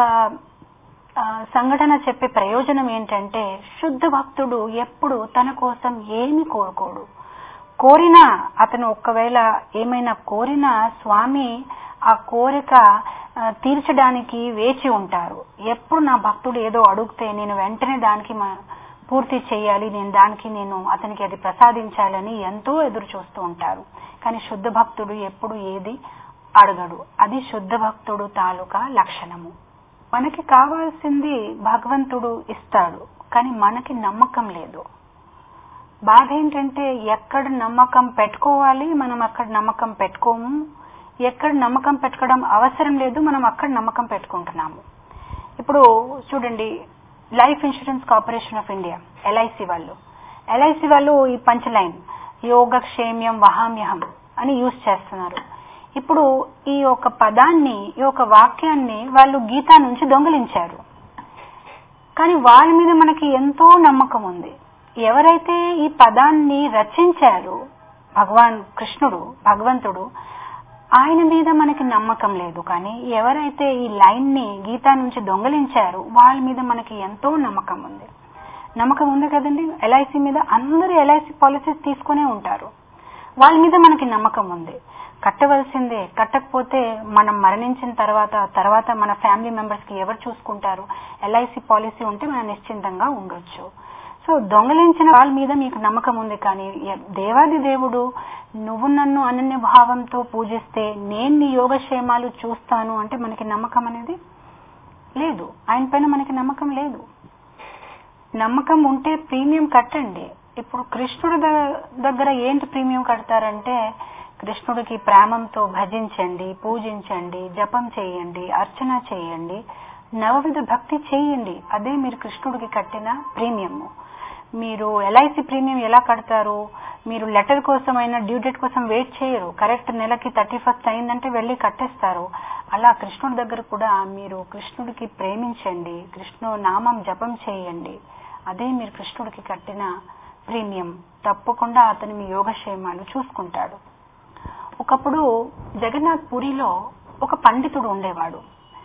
సంఘటన చెప్పే ప్రయోజనం ఏంటంటే శుద్ధ భక్తుడు ఎప్పుడు తన కోసం ఏమి కోరుకోడు కోరినా అతను ఒకవేళ ఏమైనా కోరినా స్వామి ఆ కోరిక తీర్చడానికి వేచి ఉంటారు ఎప్పుడు నా భక్తుడు ఏదో అడిగితే నేను వెంటనే దానికి పూర్తి చేయాలి నేను దానికి నేను అతనికి అది ప్రసాదించాలని ఎంతో ఎదురు చూస్తూ ఉంటారు కానీ శుద్ధ భక్తుడు ఎప్పుడు ఏది అడగడు అది శుద్ధ భక్తుడు తాలూకా లక్షణము మనకి కావాల్సింది భగవంతుడు ఇస్తాడు కానీ మనకి నమ్మకం లేదు బాధ ఏంటంటే ఎక్కడ నమ్మకం పెట్టుకోవాలి మనం అక్కడ నమ్మకం పెట్టుకోము ఎక్కడ నమ్మకం పెట్టుకోవడం అవసరం లేదు మనం అక్కడ నమ్మకం పెట్టుకుంటున్నాము ఇప్పుడు చూడండి life insurance corporation of India LIC వాళ్ళు ఎల్ఐసి వాళ్ళు ఈ పంచ్ లైన్ యోగక్షేమ్యం వహామ్యహం అని యూజ్ చేస్తున్నారు ఇప్పుడు ఈ యొక్క పదాన్ని ఈ యొక్క వాక్యాన్ని వాళ్ళు గీతా నుంచి దొంగలించారు కానీ వాళ్ళ మీద మనకి ఎంతో నమ్మకం ఉంది ఎవరైతే ఈ పదాన్ని రచించారు భగవాన్ కృష్ణుడు భగవంతుడు ఆయన మీద మనకి నమ్మకం లేదు కానీ ఎవరైతే ఈ లైన్ ని గీతా నుంచి దొంగలించారు వాళ్ళ మీద మనకి ఎంతో నమ్మకం ఉంది నమ్మకం ఉంది కదండి ఎల్ఐసి మీద అందరూ ఎల్ఐసి పాలసీస్ తీసుకునే ఉంటారు వాళ్ళ మీద మనకి నమ్మకం ఉంది కట్టవలసిందే కట్టకపోతే మనం మరణించిన తర్వాత తర్వాత మన ఫ్యామిలీ మెంబర్స్ కి ఎవరు చూసుకుంటారు ఎల్ఐసి పాలసీ ఉంటే మనం నిశ్చింతంగా ఉండొచ్చు సో దొంగలించిన వాళ్ళ మీద మీకు నమ్మకం ఉంది కానీ దేవాది దేవుడు నువ్వు నన్ను అనన్య భావంతో పూజిస్తే నేను నీ యోగక్షేమాలు చూస్తాను అంటే మనకి నమ్మకం అనేది లేదు ఆయన పైన మనకి నమ్మకం లేదు నమ్మకం ఉంటే ప్రీమియం కట్టండి ఇప్పుడు కృష్ణుడి దగ్గర ఏంటి ప్రీమియం కడతారంటే కృష్ణుడికి ప్రేమంతో భజించండి పూజించండి జపం చేయండి అర్చన చేయండి నవవిధ భక్తి చేయండి అదే మీరు కృష్ణుడికి కట్టిన ప్రీమియము మీరు ఎల్ఐసి ప్రీమియం ఎలా కడతారు మీరు లెటర్ కోసమైనా డ్యూ డేట్ కోసం వెయిట్ చేయరు కరెక్ట్ నెలకి థర్టీ ఫస్ట్ అయిందంటే వెళ్లి కట్టేస్తారు అలా కృష్ణుడి దగ్గర కూడా మీరు కృష్ణుడికి ప్రేమించండి కృష్ణు నామం జపం చేయండి అదే మీరు కృష్ణుడికి కట్టిన ప్రీమియం తప్పకుండా అతను మీ యోగక్షేమాలు చూసుకుంటాడు ఒకప్పుడు జగన్నాథ్ పురిలో ఒక పండితుడు ఉండేవాడు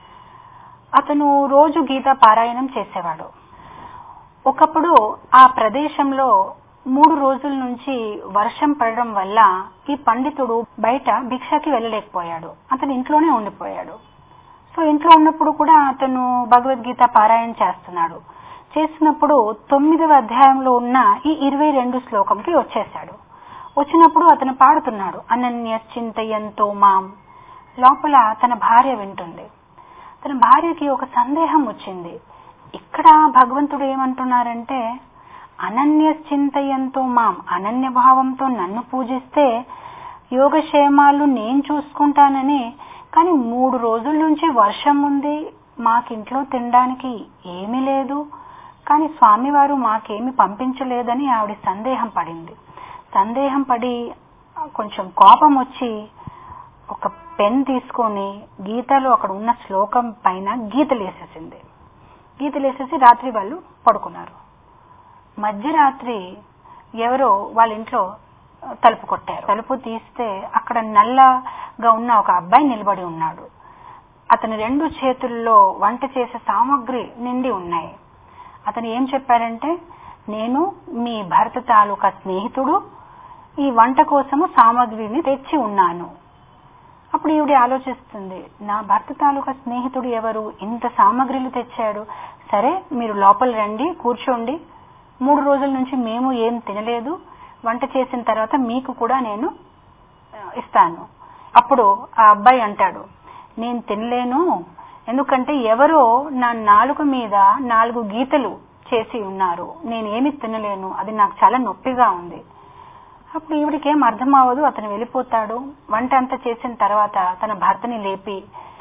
అతను రోజు గీత పారాయణం చేసేవాడు ఒకప్పుడు ఆ ప్రదేశంలో మూడు రోజుల నుంచి వర్షం పడడం వల్ల ఈ పండితుడు బయట భిక్షకి వెళ్ళలేకపోయాడు అతను ఇంట్లోనే ఉండిపోయాడు సో ఇంట్లో ఉన్నప్పుడు కూడా అతను భగవద్గీత పారాయణ చేస్తున్నాడు చేసినప్పుడు తొమ్మిదవ అధ్యాయంలో ఉన్న ఈ ఇరవై రెండు శ్లోకంకి వచ్చేశాడు వచ్చినప్పుడు అతను పాడుతున్నాడు అనన్య చింతయంతో మాం లోపల తన భార్య వింటుంది తన భార్యకి ఒక సందేహం వచ్చింది ఇక్కడ భగవంతుడు ఏమంటున్నారంటే అనన్య చింతయంతో మాం అనన్య భావంతో నన్ను పూజిస్తే యోగక్షేమాలు నేను చూసుకుంటానని కానీ మూడు రోజుల నుంచి వర్షం ఉంది మాకింట్లో తినడానికి ఏమీ లేదు కానీ స్వామివారు మాకేమి పంపించలేదని ఆవిడ సందేహం పడింది సందేహం పడి కొంచెం కోపం వచ్చి ఒక పెన్ తీసుకొని గీతలో అక్కడ ఉన్న శ్లోకం పైన గీతలు వేసేసింది గీతలు వేసేసి రాత్రి వాళ్ళు పడుకున్నారు మధ్యరాత్రి ఎవరో వాళ్ళ ఇంట్లో తలుపు కొట్టారు తలుపు తీస్తే అక్కడ నల్లగా ఉన్న ఒక అబ్బాయి నిలబడి ఉన్నాడు అతని రెండు చేతుల్లో వంట చేసే సామగ్రి నిండి ఉన్నాయి అతను ఏం చెప్పారంటే నేను మీ భర్త తాలూకా స్నేహితుడు ఈ వంట కోసము సామగ్రిని తెచ్చి ఉన్నాను అప్పుడు ఈవిడ ఆలోచిస్తుంది నా భర్త తాలూకా స్నేహితుడు ఎవరు ఇంత సామగ్రిలు తెచ్చాడు సరే మీరు లోపల రండి కూర్చోండి మూడు రోజుల నుంచి మేము ఏం తినలేదు వంట చేసిన తర్వాత మీకు కూడా నేను ఇస్తాను అప్పుడు ఆ అబ్బాయి అంటాడు నేను తినలేను ఎందుకంటే ఎవరో నా నాలుక మీద నాలుగు గీతలు చేసి ఉన్నారు నేనేమి తినలేను అది నాకు చాలా నొప్పిగా ఉంది అప్పుడు ఈవిడికి ఏం అర్థం అవ్వదు అతను వెళ్ళిపోతాడు వంట అంతా చేసిన తర్వాత తన భర్తని లేపి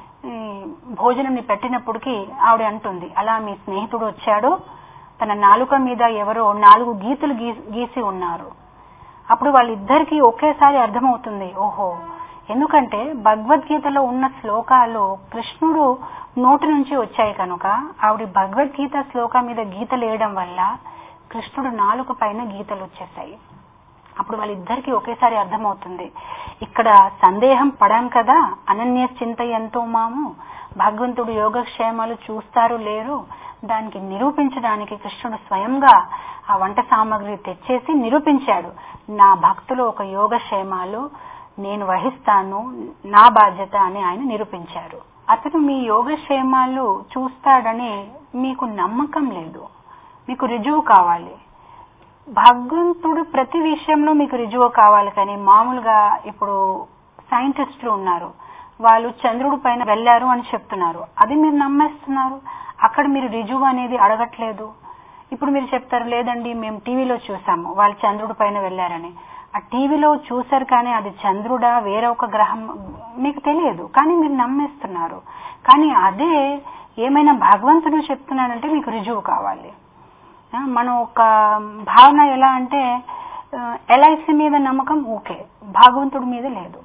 భోజనంని పెట్టినప్పటికీ ఆవిడ అంటుంది అలా మీ స్నేహితుడు వచ్చాడు తన నాలుక మీద ఎవరో నాలుగు గీతలు గీసి ఉన్నారు అప్పుడు వాళ్ళిద్దరికి ఒకేసారి అర్థమవుతుంది ఓహో ఎందుకంటే భగవద్గీతలో ఉన్న శ్లోకాలు కృష్ణుడు నోటి నుంచి వచ్చాయి కనుక ఆవిడ భగవద్గీత శ్లోక మీద గీతలు వేయడం వల్ల కృష్ణుడు నాలుక పైన గీతలు వచ్చేసాయి అప్పుడు వాళ్ళిద్దరికి ఒకేసారి అర్థమవుతుంది ఇక్కడ సందేహం పడాం కదా అనన్య చింత ఎంతో మాము భగవంతుడు యోగక్షేమాలు చూస్తారు లేరు దానికి నిరూపించడానికి కృష్ణుడు స్వయంగా ఆ వంట సామాగ్రి తెచ్చేసి నిరూపించాడు నా భక్తులు ఒక యోగక్షేమాలు నేను వహిస్తాను నా బాధ్యత అని ఆయన నిరూపించారు అతను మీ యోగక్షేమాలు చూస్తాడని మీకు నమ్మకం లేదు మీకు రుజువు కావాలి భగవంతుడు ప్రతి విషయంలో మీకు రుజువు కావాలి కానీ మామూలుగా ఇప్పుడు సైంటిస్టులు ఉన్నారు వాళ్ళు చంద్రుడి పైన వెళ్లారు అని చెప్తున్నారు అది మీరు నమ్మేస్తున్నారు అక్కడ మీరు రుజువు అనేది అడగట్లేదు ఇప్పుడు మీరు చెప్తారు లేదండి మేము టీవీలో చూసాము వాళ్ళు చంద్రుడి పైన వెళ్లారని ఆ టీవీలో చూసారు కానీ అది చంద్రుడా వేరే ఒక గ్రహం మీకు తెలియదు కానీ మీరు నమ్మేస్తున్నారు కానీ అదే ఏమైనా భగవంతుడు చెప్తున్నాడంటే మీకు రుజువు కావాలి మనం ఒక భావన ఎలా అంటే ఎల్ఐసి మీద నమ్మకం ఓకే భగవంతుడి మీద లేదు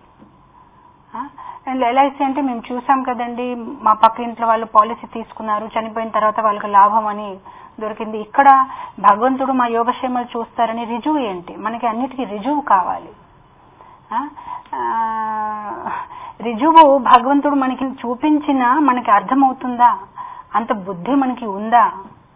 ఎల్ఐసి అంటే మేము చూసాం కదండి మా పక్క ఇంట్లో వాళ్ళు పాలసీ తీసుకున్నారు చనిపోయిన తర్వాత వాళ్ళకి లాభం అని దొరికింది ఇక్కడ భగవంతుడు మా యోగక్షేమాలు చూస్తారని రుజువు ఏంటి మనకి అన్నిటికీ రుజువు కావాలి రుజువు భగవంతుడు మనకి చూపించినా మనకి అర్థమవుతుందా అంత బుద్ధి మనకి ఉందా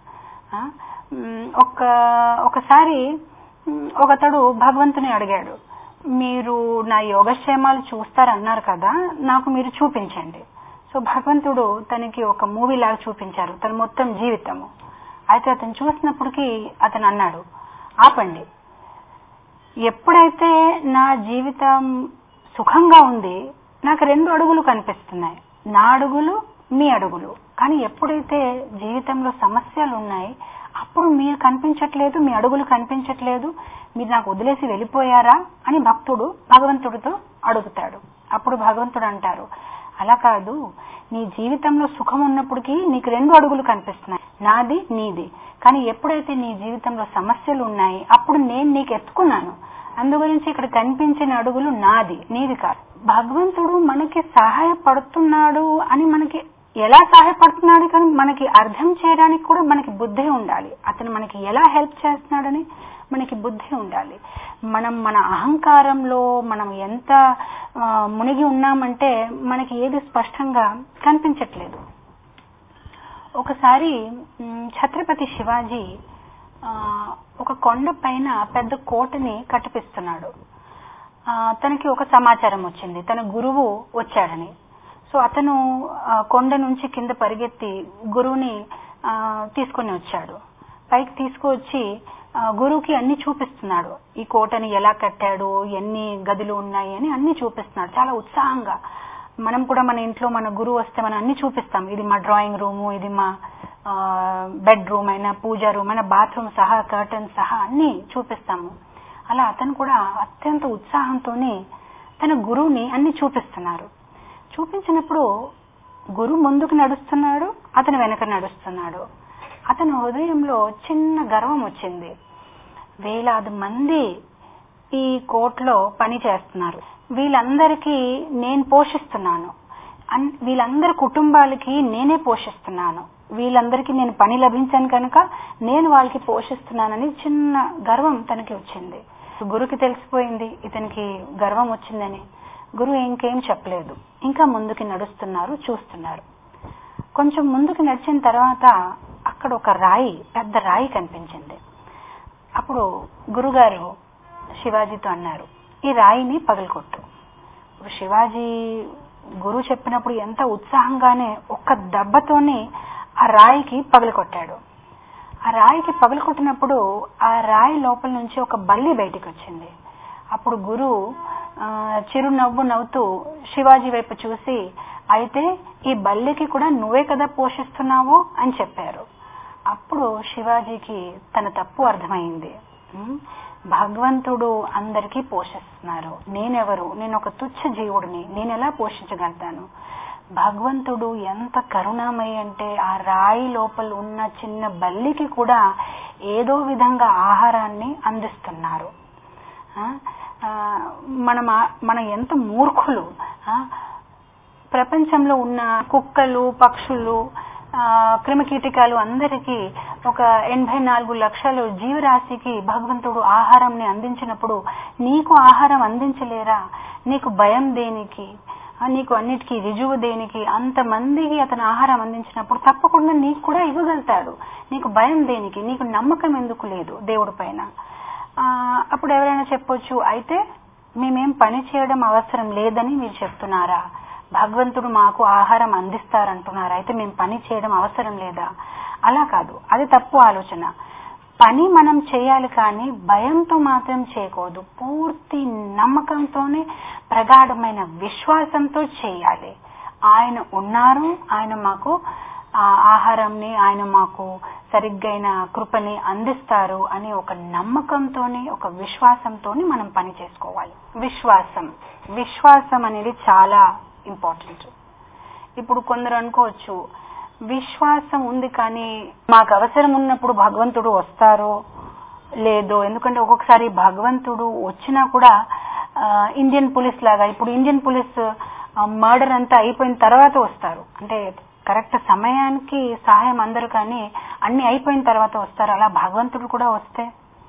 ఒక ఒకసారి ఒకతడు భగవంతుని అడిగాడు మీరు నా యోగక్షేమాలు చూస్తారన్నారు కదా నాకు మీరు చూపించండి సో భగవంతుడు తనకి ఒక మూవీ లాగా చూపించారు తన మొత్తం జీవితము అయితే అతను చూసినప్పటికీ అతను అన్నాడు ఆపండి ఎప్పుడైతే నా జీవితం సుఖంగా ఉంది నాకు రెండు అడుగులు కనిపిస్తున్నాయి నా అడుగులు మీ అడుగులు కానీ ఎప్పుడైతే జీవితంలో సమస్యలు ఉన్నాయి అప్పుడు మీరు కనిపించట్లేదు మీ అడుగులు కనిపించట్లేదు మీరు నాకు వదిలేసి వెళ్ళిపోయారా అని భక్తుడు భగవంతుడితో అడుగుతాడు అప్పుడు భగవంతుడు అంటారు అలా కాదు నీ జీవితంలో సుఖం ఉన్నప్పటికీ నీకు రెండు అడుగులు కనిపిస్తున్నాయి నాది నీది కానీ ఎప్పుడైతే నీ జీవితంలో సమస్యలు ఉన్నాయి అప్పుడు నేను నీకు ఎత్తుకున్నాను అందుగురించి ఇక్కడ కనిపించిన అడుగులు నాది నీది కాదు భగవంతుడు మనకి సహాయపడుతున్నాడు అని మనకి ఎలా సహాయపడుతున్నాడు కానీ మనకి అర్థం చేయడానికి కూడా మనకి బుద్ధి ఉండాలి అతను మనకి ఎలా హెల్ప్ చేస్తున్నాడని మనకి బుద్ధి ఉండాలి మనం మన అహంకారంలో మనం ఎంత మునిగి ఉన్నామంటే మనకి ఏది స్పష్టంగా కనిపించట్లేదు ఒకసారి ఛత్రపతి శివాజీ ఒక కొండ పైన పెద్ద కోటని కట్టిపిస్తున్నాడు తనకి ఒక సమాచారం వచ్చింది తన గురువు వచ్చాడని సో అతను ఆ, కొండ నుంచి కింద పరిగెత్తి గురువుని ఆ, తీసుకొని వచ్చాడు పైకి తీసుకువచ్చి ఆ, గురువుకి అన్ని చూపిస్తున్నాడు ఈ కోటని ఎలా కట్టాడు ఎన్ని గదులు ఉన్నాయి అని అన్ని చూపిస్తున్నాడు చాలా ఉత్సాహంగా మనం కూడా మన ఇంట్లో మన గురువు వస్తే మనం అన్ని చూపిస్తాం ఇది మా డ్రాయింగ్ రూము ఇది మా బెడ్ రూమ్ అయినా పూజా రూమ్ అయినా బాత్రూమ్ సహా కర్టన్ సహా అన్ని చూపిస్తాము అలా అతను కూడా అత్యంత ఉత్సాహంతోనే తన గురువుని అన్ని చూపిస్తున్నారు చూపించినప్పుడు గురువు ముందుకు నడుస్తున్నాడు అతను వెనక నడుస్తున్నాడు అతని హృదయంలో చిన్న గర్వం వచ్చింది వేలాది మంది ఈ కోర్టులో పని చేస్తున్నారు వీళ్ళందరికీ నేను పోషిస్తున్నాను అన్- వీళ్ళందరి కుటుంబాలకి నేనే పోషిస్తున్నాను వీళ్ళందరికీ నేను పని లభించాను కనుక నేను వాళ్ళకి పోషిస్తున్నానని చిన్న గర్వం తనకి వచ్చింది గురుకి తెలిసిపోయింది ఇతనికి గర్వం వచ్చిందని గురువు ఇంకేం చెప్పలేదు ఇంకా ముందుకి నడుస్తున్నారు చూస్తున్నారు కొంచెం ముందుకు నడిచిన తర్వాత అక్కడ ఒక రాయి పెద్ద రాయి కనిపించింది అప్పుడు గురుగారు శివాజీతో అన్నారు ఈ రాయిని పగలగొట్టు ఇప్పుడు శివాజీ గురువు చెప్పినప్పుడు ఎంత ఉత్సాహంగానే ఒక్క దెబ్బతోనే ఆ రాయికి పగలగొట్టాడు ఆ రాయికి పగలగొట్టినప్పుడు ఆ రాయి లోపల నుంచి ఒక బల్లి బయటికి వచ్చింది అప్పుడు గురువు ఆ, చిరునవ్వు నవ్వుతూ శివాజీ వైపు చూసి అయితే ఈ బల్లికి కూడా నువ్వే కదా పోషిస్తున్నావు అని చెప్పారు అప్పుడు శివాజీకి తన తప్పు అర్థమైంది ఉమ్, భగవంతుడు అందరికీ పోషిస్తున్నారు నేనెవరు నేను ఒక తుచ్చ జీవుడిని నేను ఎలా పోషించగలుగుతాను భగవంతుడు ఎంత కరుణామయి అంటే ఆ రాయి లోపల ఉన్న చిన్న బల్లికి కూడా ఏదో విధంగా ఆహారాన్ని అందిస్తున్నారు ఆ, ఆ, మనం ఆ- మనం ఎంత మూర్ఖులు ఆ, ప్రపంచంలో ఉన్న కుక్కలు పక్షులు ఆ, క్రిమికీటకాలు అందరికీ ఒక ఎనభై నాలుగు లక్షల జీవరాశికి భగవంతుడు ఆహారంని అందించినప్పుడు నీకు ఆహారం అందించలేరా నీకు భయం దేనికి ఆ, నీకు అన్నిటికీ రుజువు దేనికి అంతమందికి అతను ఆహారం అందించినప్పుడు తప్పకుండా నీకు కూడా ఇవ్వగలుగుతాడు నీకు భయం దేనికి నీకు నమ్మకం ఎందుకు లేదు దేవుడి పైన ఆ, అప్పుడు ఎవరైనా చెప్పొచ్చు అయితే మేమేం పని చేయడం అవసరం లేదని మీరు చెప్తున్నారా భగవంతుడు మాకు ఆహారం అందిస్తారంటున్నారు అయితే మేము పని చేయడం అవసరం లేదా అలా కాదు అది తప్పు ఆలోచన పని మనం చేయాలి కానీ భయంతో మాత్రం చేయకూడదు పూర్తి నమ్మకంతోనే ప్రగాఢమైన విశ్వాసంతో చేయాలి ఆయన ఉన్నారు ఆయన మాకు ఆ ఆహారంని ఆయన మాకు సరిగ్గైన కృపని అందిస్తారు అని ఒక నమ్మకంతోనే ఒక విశ్వాసంతోని మనం పని చేసుకోవాలి విశ్వాసం విశ్వాసం అనేది చాలా ఇంపార్టెంట్ ఇప్పుడు కొందరు అనుకోవచ్చు విశ్వాసం ఉంది కానీ మాకు అవసరం ఉన్నప్పుడు భగవంతుడు వస్తారో లేదో ఎందుకంటే ఒక్కొక్కసారి భగవంతుడు వచ్చినా కూడా ఆ, ఇండియన్ పోలీస్ లాగా ఇప్పుడు ఇండియన్ పోలీస్ మర్డర్ అంతా అయిపోయిన తర్వాత వస్తారు అంటే కరెక్ట్ సమయానికి సహాయం అందరు కానీ అన్ని అయిపోయిన తర్వాత వస్తారు అలా భగవంతుడు కూడా వస్తే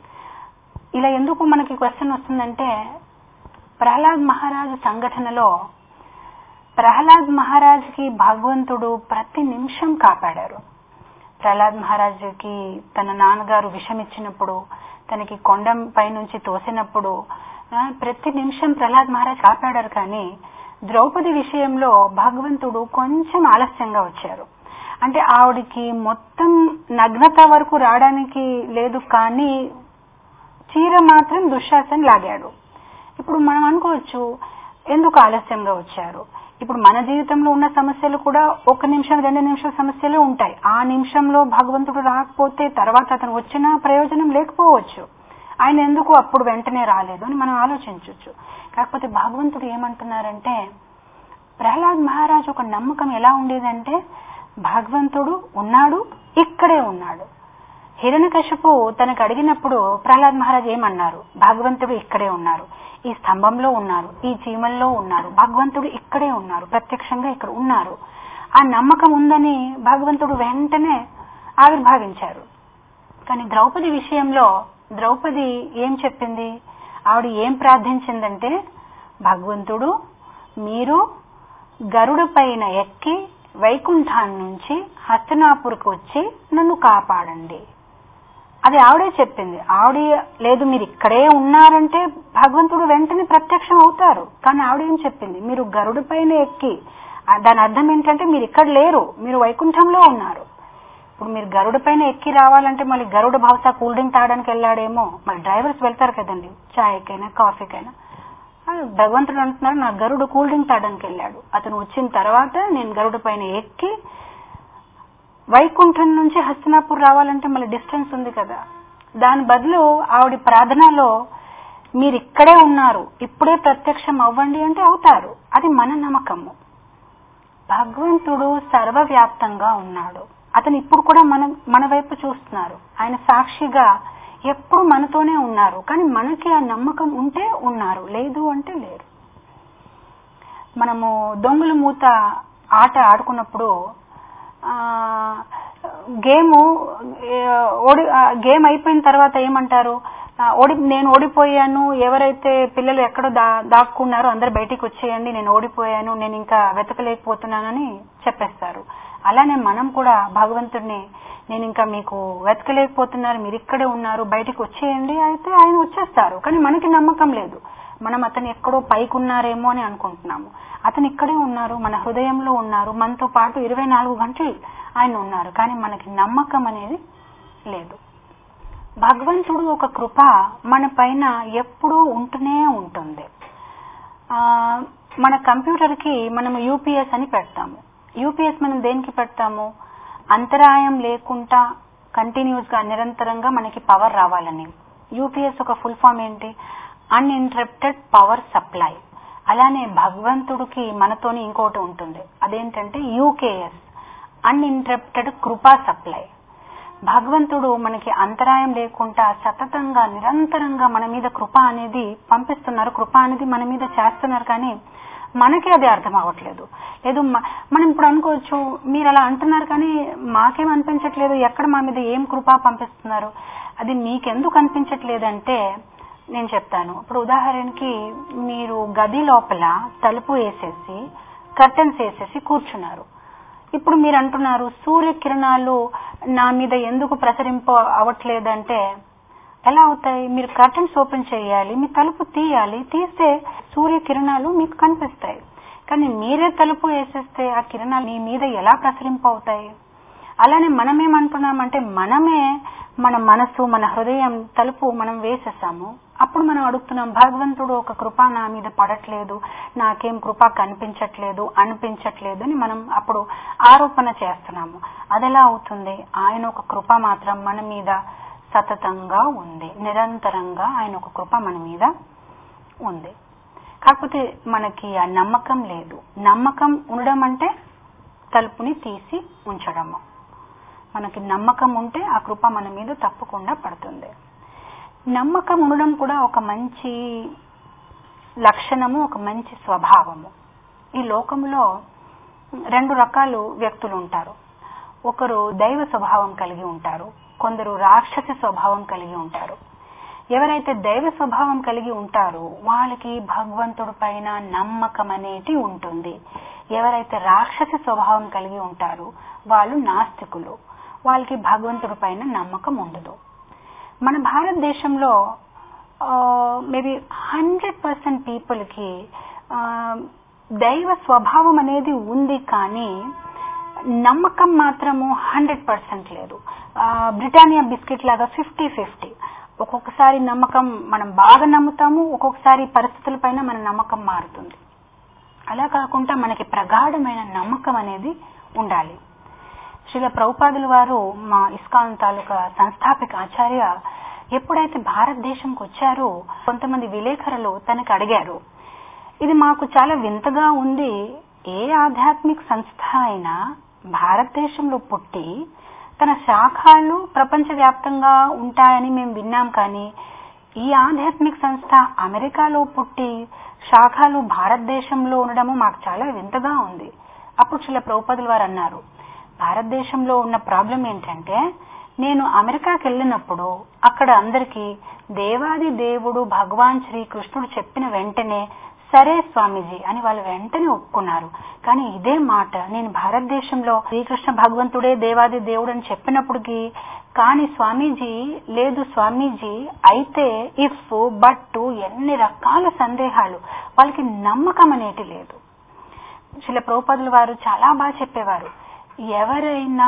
ఇలా ఎందుకు మనకి క్వశ్చన్ వస్తుందంటే ప్రహ్లాద్ మహారాజు సంఘటనలో ప్రహ్లాద్ మహారాజుకి భగవంతుడు ప్రతి నిమిషం కాపాడారు ప్రహ్లాద్ మహారాజుకి తన నాన్నగారు విషం ఇచ్చినప్పుడు తనకి కొండ పై నుంచి తోసినప్పుడు ఆ, ప్రతి నిమిషం ప్రహ్లాద్ మహారాజ్ కాపాడారు కానీ ద్రౌపది విషయంలో భగవంతుడు కొంచెం ఆలస్యంగా వచ్చారు అంటే ఆవిడికి మొత్తం నగ్నత వరకు రావడానికి లేదు కానీ చీర మాత్రం దుశ్శాసన్ లాగాడు ఇప్పుడు మనం అనుకోవచ్చు ఎందుకు ఆలస్యంగా వచ్చారు ఇప్పుడు మన జీవితంలో ఉన్న సమస్యలు కూడా ఒక నిమిషం రెండు నిమిషాల సమస్యలు ఉంటాయి ఆ నిమిషంలో భగవంతుడు రాకపోతే తర్వాత అతను వచ్చిన ప్రయోజనం లేకపోవచ్చు ఆయన ఎందుకు అప్పుడు వెంటనే రాలేదు అని మనం ఆలోచించవచ్చు కాకపోతే భగవంతుడు ఏమంటున్నారంటే ప్రహ్లాద్ మహారాజ్ ఒక నమ్మకం ఎలా ఉండేదంటే భగవంతుడు ఉన్నాడు ఇక్కడే ఉన్నాడు హిరణ్యకశిపు తనకు అడిగినప్పుడు ప్రహ్లాద్ మహారాజ్ ఏమన్నారు భగవంతుడు ఇక్కడే ఉన్నారు ఈ స్తంభంలో ఉన్నారు ఈ చీమల్లో ఉన్నారు భగవంతుడు ఇక్కడే ఉన్నారు ప్రత్యక్షంగా ఇక్కడ ఉన్నారు ఆ నమ్మకం ఉందని భగవంతుడు వెంటనే ఆవిర్భావించారు కానీ ద్రౌపది విషయంలో ద్రౌపది ఏం చెప్పింది ఆవిడ ఏం ప్రార్థించిందంటే భగవంతుడు మీరు గరుడు పైన ఎక్కి వైకుంఠాన్ని నుంచి హస్తనాపురకు వచ్చి నన్ను కాపాడండి అది ఆవిడే చెప్పింది ఆవిడ లేదు మీరు ఇక్కడే ఉన్నారంటే భగవంతుడు వెంటనే ప్రత్యక్షం అవుతారు కానీ ఆవిడ ఏం చెప్పింది మీరు గరుడు పైన ఎక్కి ఆ, దాని అర్థం ఏంటంటే మీరు ఇక్కడ లేరు మీరు వైకుంఠంలో ఉన్నారు ఇప్పుడు మీరు గరుడ పైన ఎక్కి రావాలంటే మళ్ళీ గరుడ బహుశా కూల్ డ్రింక్ తాగడానికి వెళ్ళాడేమో మరి డ్రైవర్స్ వెళ్తారు కదండి చాయ్కైనా కాఫీకైనా ఆ, భగవంతుడు అంటున్నారు నా గరుడు కూల్ డ్రింక్ తాగడానికి వెళ్ళాడు అతను వచ్చిన తర్వాత నేను గరుడ పైన ఎక్కి వైకుంఠం నుంచి హస్తినాపూర్ రావాలంటే మళ్ళీ డిస్టెన్స్ ఉంది కదా దాని బదులు ఆవిడ ప్రార్థనలో మీరు ఇక్కడే ఉన్నారు ఇప్పుడే ప్రత్యక్షం అవ్వండి అంటే అవుతారు అది మన నమ్మకము భగవంతుడు సర్వవ్యాప్తంగా ఉన్నాడు అతను ఇప్పుడు కూడా మన మన వైపు చూస్తున్నారు ఆయన సాక్షిగా ఎప్పుడు మనతోనే ఉన్నారు కానీ మనకి ఆ నమ్మకం ఉంటే ఉన్నారు లేదు అంటే లేరు మనము దొంగల మూత ఆట ఆడుకున్నప్పుడు ఆ గేమ్ ఓడి ఆ, గేమ్ అయిపోయిన తర్వాత ఏమంటారు ఆ, ఓడి నేను ఓడిపోయాను ఎవరైతే పిల్లలు ఎక్కడో దా దాక్కున్నారో అందరు బయటికి వచ్చేయండి నేను ఓడిపోయాను నేను ఇంకా వెతకలేకపోతున్నానని చెప్పేస్తారు అలానే మనం కూడా భగవంతుడిని నేను ఇంకా మీకు వెతకలేకపోతున్నారు మీరు ఇక్కడే ఉన్నారు బయటికి వచ్చేయండి అయితే ఆయన వచ్చేస్తారు కానీ మనకి నమ్మకం లేదు మనం అతను ఎక్కడో పైకి ఉన్నారేమో అని అనుకుంటున్నాము అతను ఇక్కడే ఉన్నారు మన హృదయంలో ఉన్నారు మనతో పాటు ఇరవై నాలుగు గంటలు ఆయన ఉన్నారు కానీ మనకి నమ్మకం అనేది లేదు భగవంతుడు ఒక కృప మన పైన ఎప్పుడూ ఉంటూనే ఉంటుంది ఆ, మన కంప్యూటర్ కి మనం యూపీఎస్ అని పెడతాము యూపీఎస్ మనం దేనికి పెడతాము అంతరాయం లేకుండా కంటిన్యూస్ గా నిరంతరంగా మనకి పవర్ రావాలని యూపీఎస్ ఒక ఫుల్ ఫామ్ ఏంటి అన్ఇంటరప్టెడ్ పవర్ సప్లై అలానే భగవంతుడికి మనతోని ఇంకోటి ఉంటుంది అదేంటంటే యూకేఎస్ అన్ఇంటరప్టెడ్ కృపా సప్లై భగవంతుడు మనకి అంతరాయం లేకుండా సతతంగా నిరంతరంగా మన మీద కృప అనేది పంపిస్తున్నారు కృప అనేది మన మీద చేస్తున్నారు కానీ మనకి అది అర్థం అవ్వట్లేదు లేదు మ- మనం ఇప్పుడు అనుకోవచ్చు మీరు అలా అంటున్నారు కానీ మాకేం అనిపించట్లేదు ఎక్కడ మా మీద ఏం కృప పంపిస్తున్నారు అది మీకెందుకు అనిపించట్లేదంటే నేను చెప్తాను ఇప్పుడు ఉదాహరణకి మీరు గది లోపల తలుపు వేసేసి కర్టన్స్ వేసేసి కూర్చున్నారు ఇప్పుడు మీరు అంటున్నారు సూర్యకిరణాలు నా మీద ఎందుకు ప్రసరింప అవ్వట్లేదంటే ఎలా అవుతాయి మీరు కర్టన్స్ ఓపెన్ చేయాలి మీ తలుపు తీయాలి తీస్తే సూర్యకిరణాలు మీకు కనిపిస్తాయి కానీ మీరే తలుపు వేసేస్తే ఆ కిరణాలు మీ మీద ఎలా ప్రసరింప అవుతాయి అలానే మనం ఏమంటున్నామంటే మనమే మన మనసు మన హృదయం తలుపు మనం వేసేసాము అప్పుడు మనం అడుగుతున్నాం భగవంతుడు ఒక కృప నా మీద పడట్లేదు నాకేం కృప కనిపించట్లేదు అనిపించట్లేదు అని మనం అప్పుడు ఆరోపణ చేస్తున్నాము అదెలా అవుతుంది ఆయన ఒక కృప మాత్రం మన మీద సతతంగా ఉంది నిరంతరంగా ఆయన ఒక కృప మన మీద ఉంది కాకపోతే మనకి ఆ నమ్మకం లేదు నమ్మకం ఉండడం అంటే తలుపుని తీసి ఉంచడము మనకి నమ్మకం ఉంటే ఆ కృప మన మీద తప్పకుండా పడుతుంది నమ్మకం ఉండడం కూడా ఒక మంచి లక్షణము ఒక మంచి స్వభావము ఈ లోకంలో రెండు రకాలు వ్యక్తులు ఉంటారు ఒకరు దైవ స్వభావం కలిగి ఉంటారు కొందరు రాక్షసి స్వభావం కలిగి ఉంటారు ఎవరైతే దైవ స్వభావం కలిగి ఉంటారో వాళ్ళకి భగవంతుడి పైన నమ్మకం అనేది ఉంటుంది ఎవరైతే రాక్షసి స్వభావం కలిగి ఉంటారో వాళ్ళు నాస్తికులు వాళ్ళకి భగవంతుడి పైన నమ్మకం ఉండదు మన భారతదేశంలో మేబీ హండ్రెడ్ పర్సెంట్ పీపుల్ కి ఆ, దైవ స్వభావం అనేది ఉంది కానీ నమ్మకం మాత్రము హండ్రెడ్ పర్సెంట్ లేదు ఆ, బ్రిటానియా బిస్కెట్ లాగా ఫిఫ్టీ ఫిఫ్టీ ఒక్కొక్కసారి నమ్మకం మనం బాగా నమ్ముతాము ఒక్కొక్కసారి పరిస్థితుల పైన మన నమ్మకం మారుతుంది అలా కాకుండా మనకి ప్రగాఢమైన నమ్మకం అనేది ఉండాలి శ్రీల ప్రభుపాదుల వారు మా ఇస్కాన్ తాలూకా సంస్థాపక ఆచార్య ఎప్పుడైతే భారతదేశంకి వచ్చారో కొంతమంది విలేకరులు తనకి అడిగారు ఇది మాకు చాలా వింతగా ఉంది ఏ ఆధ్యాత్మిక సంస్థ అయినా భారతదేశంలో పుట్టి తన శాఖలు ప్రపంచవ్యాప్తంగా ఉంటాయని మేము విన్నాం కానీ ఈ ఆధ్యాత్మిక సంస్థ అమెరికాలో పుట్టి శాఖలు భారతదేశంలో ఉండడము మాకు చాలా వింతగా ఉంది అప్పుడు చిల ప్రభుపదుల వారు అన్నారు భారతదేశంలో ఉన్న ప్రాబ్లం ఏంటంటే నేను అమెరికాకి వెళ్ళినప్పుడు అక్కడ అందరికీ దేవాది దేవుడు భగవాన్ శ్రీకృష్ణుడు చెప్పిన వెంటనే సరే స్వామీజీ అని వాళ్ళు వెంటనే ఒప్పుకున్నారు కానీ ఇదే మాట నేను భారతదేశంలో శ్రీకృష్ణ భగవంతుడే దేవాది దేవుడు అని చెప్పినప్పటికీ కానీ స్వామీజీ లేదు స్వామీజీ అయితే ఇఫ్ బట్ ఎన్ని రకాల సందేహాలు వాళ్ళకి నమ్మకం అనేది లేదు శిల ప్రభుపదుల వారు చాలా బాగా చెప్పేవారు ఎవరైనా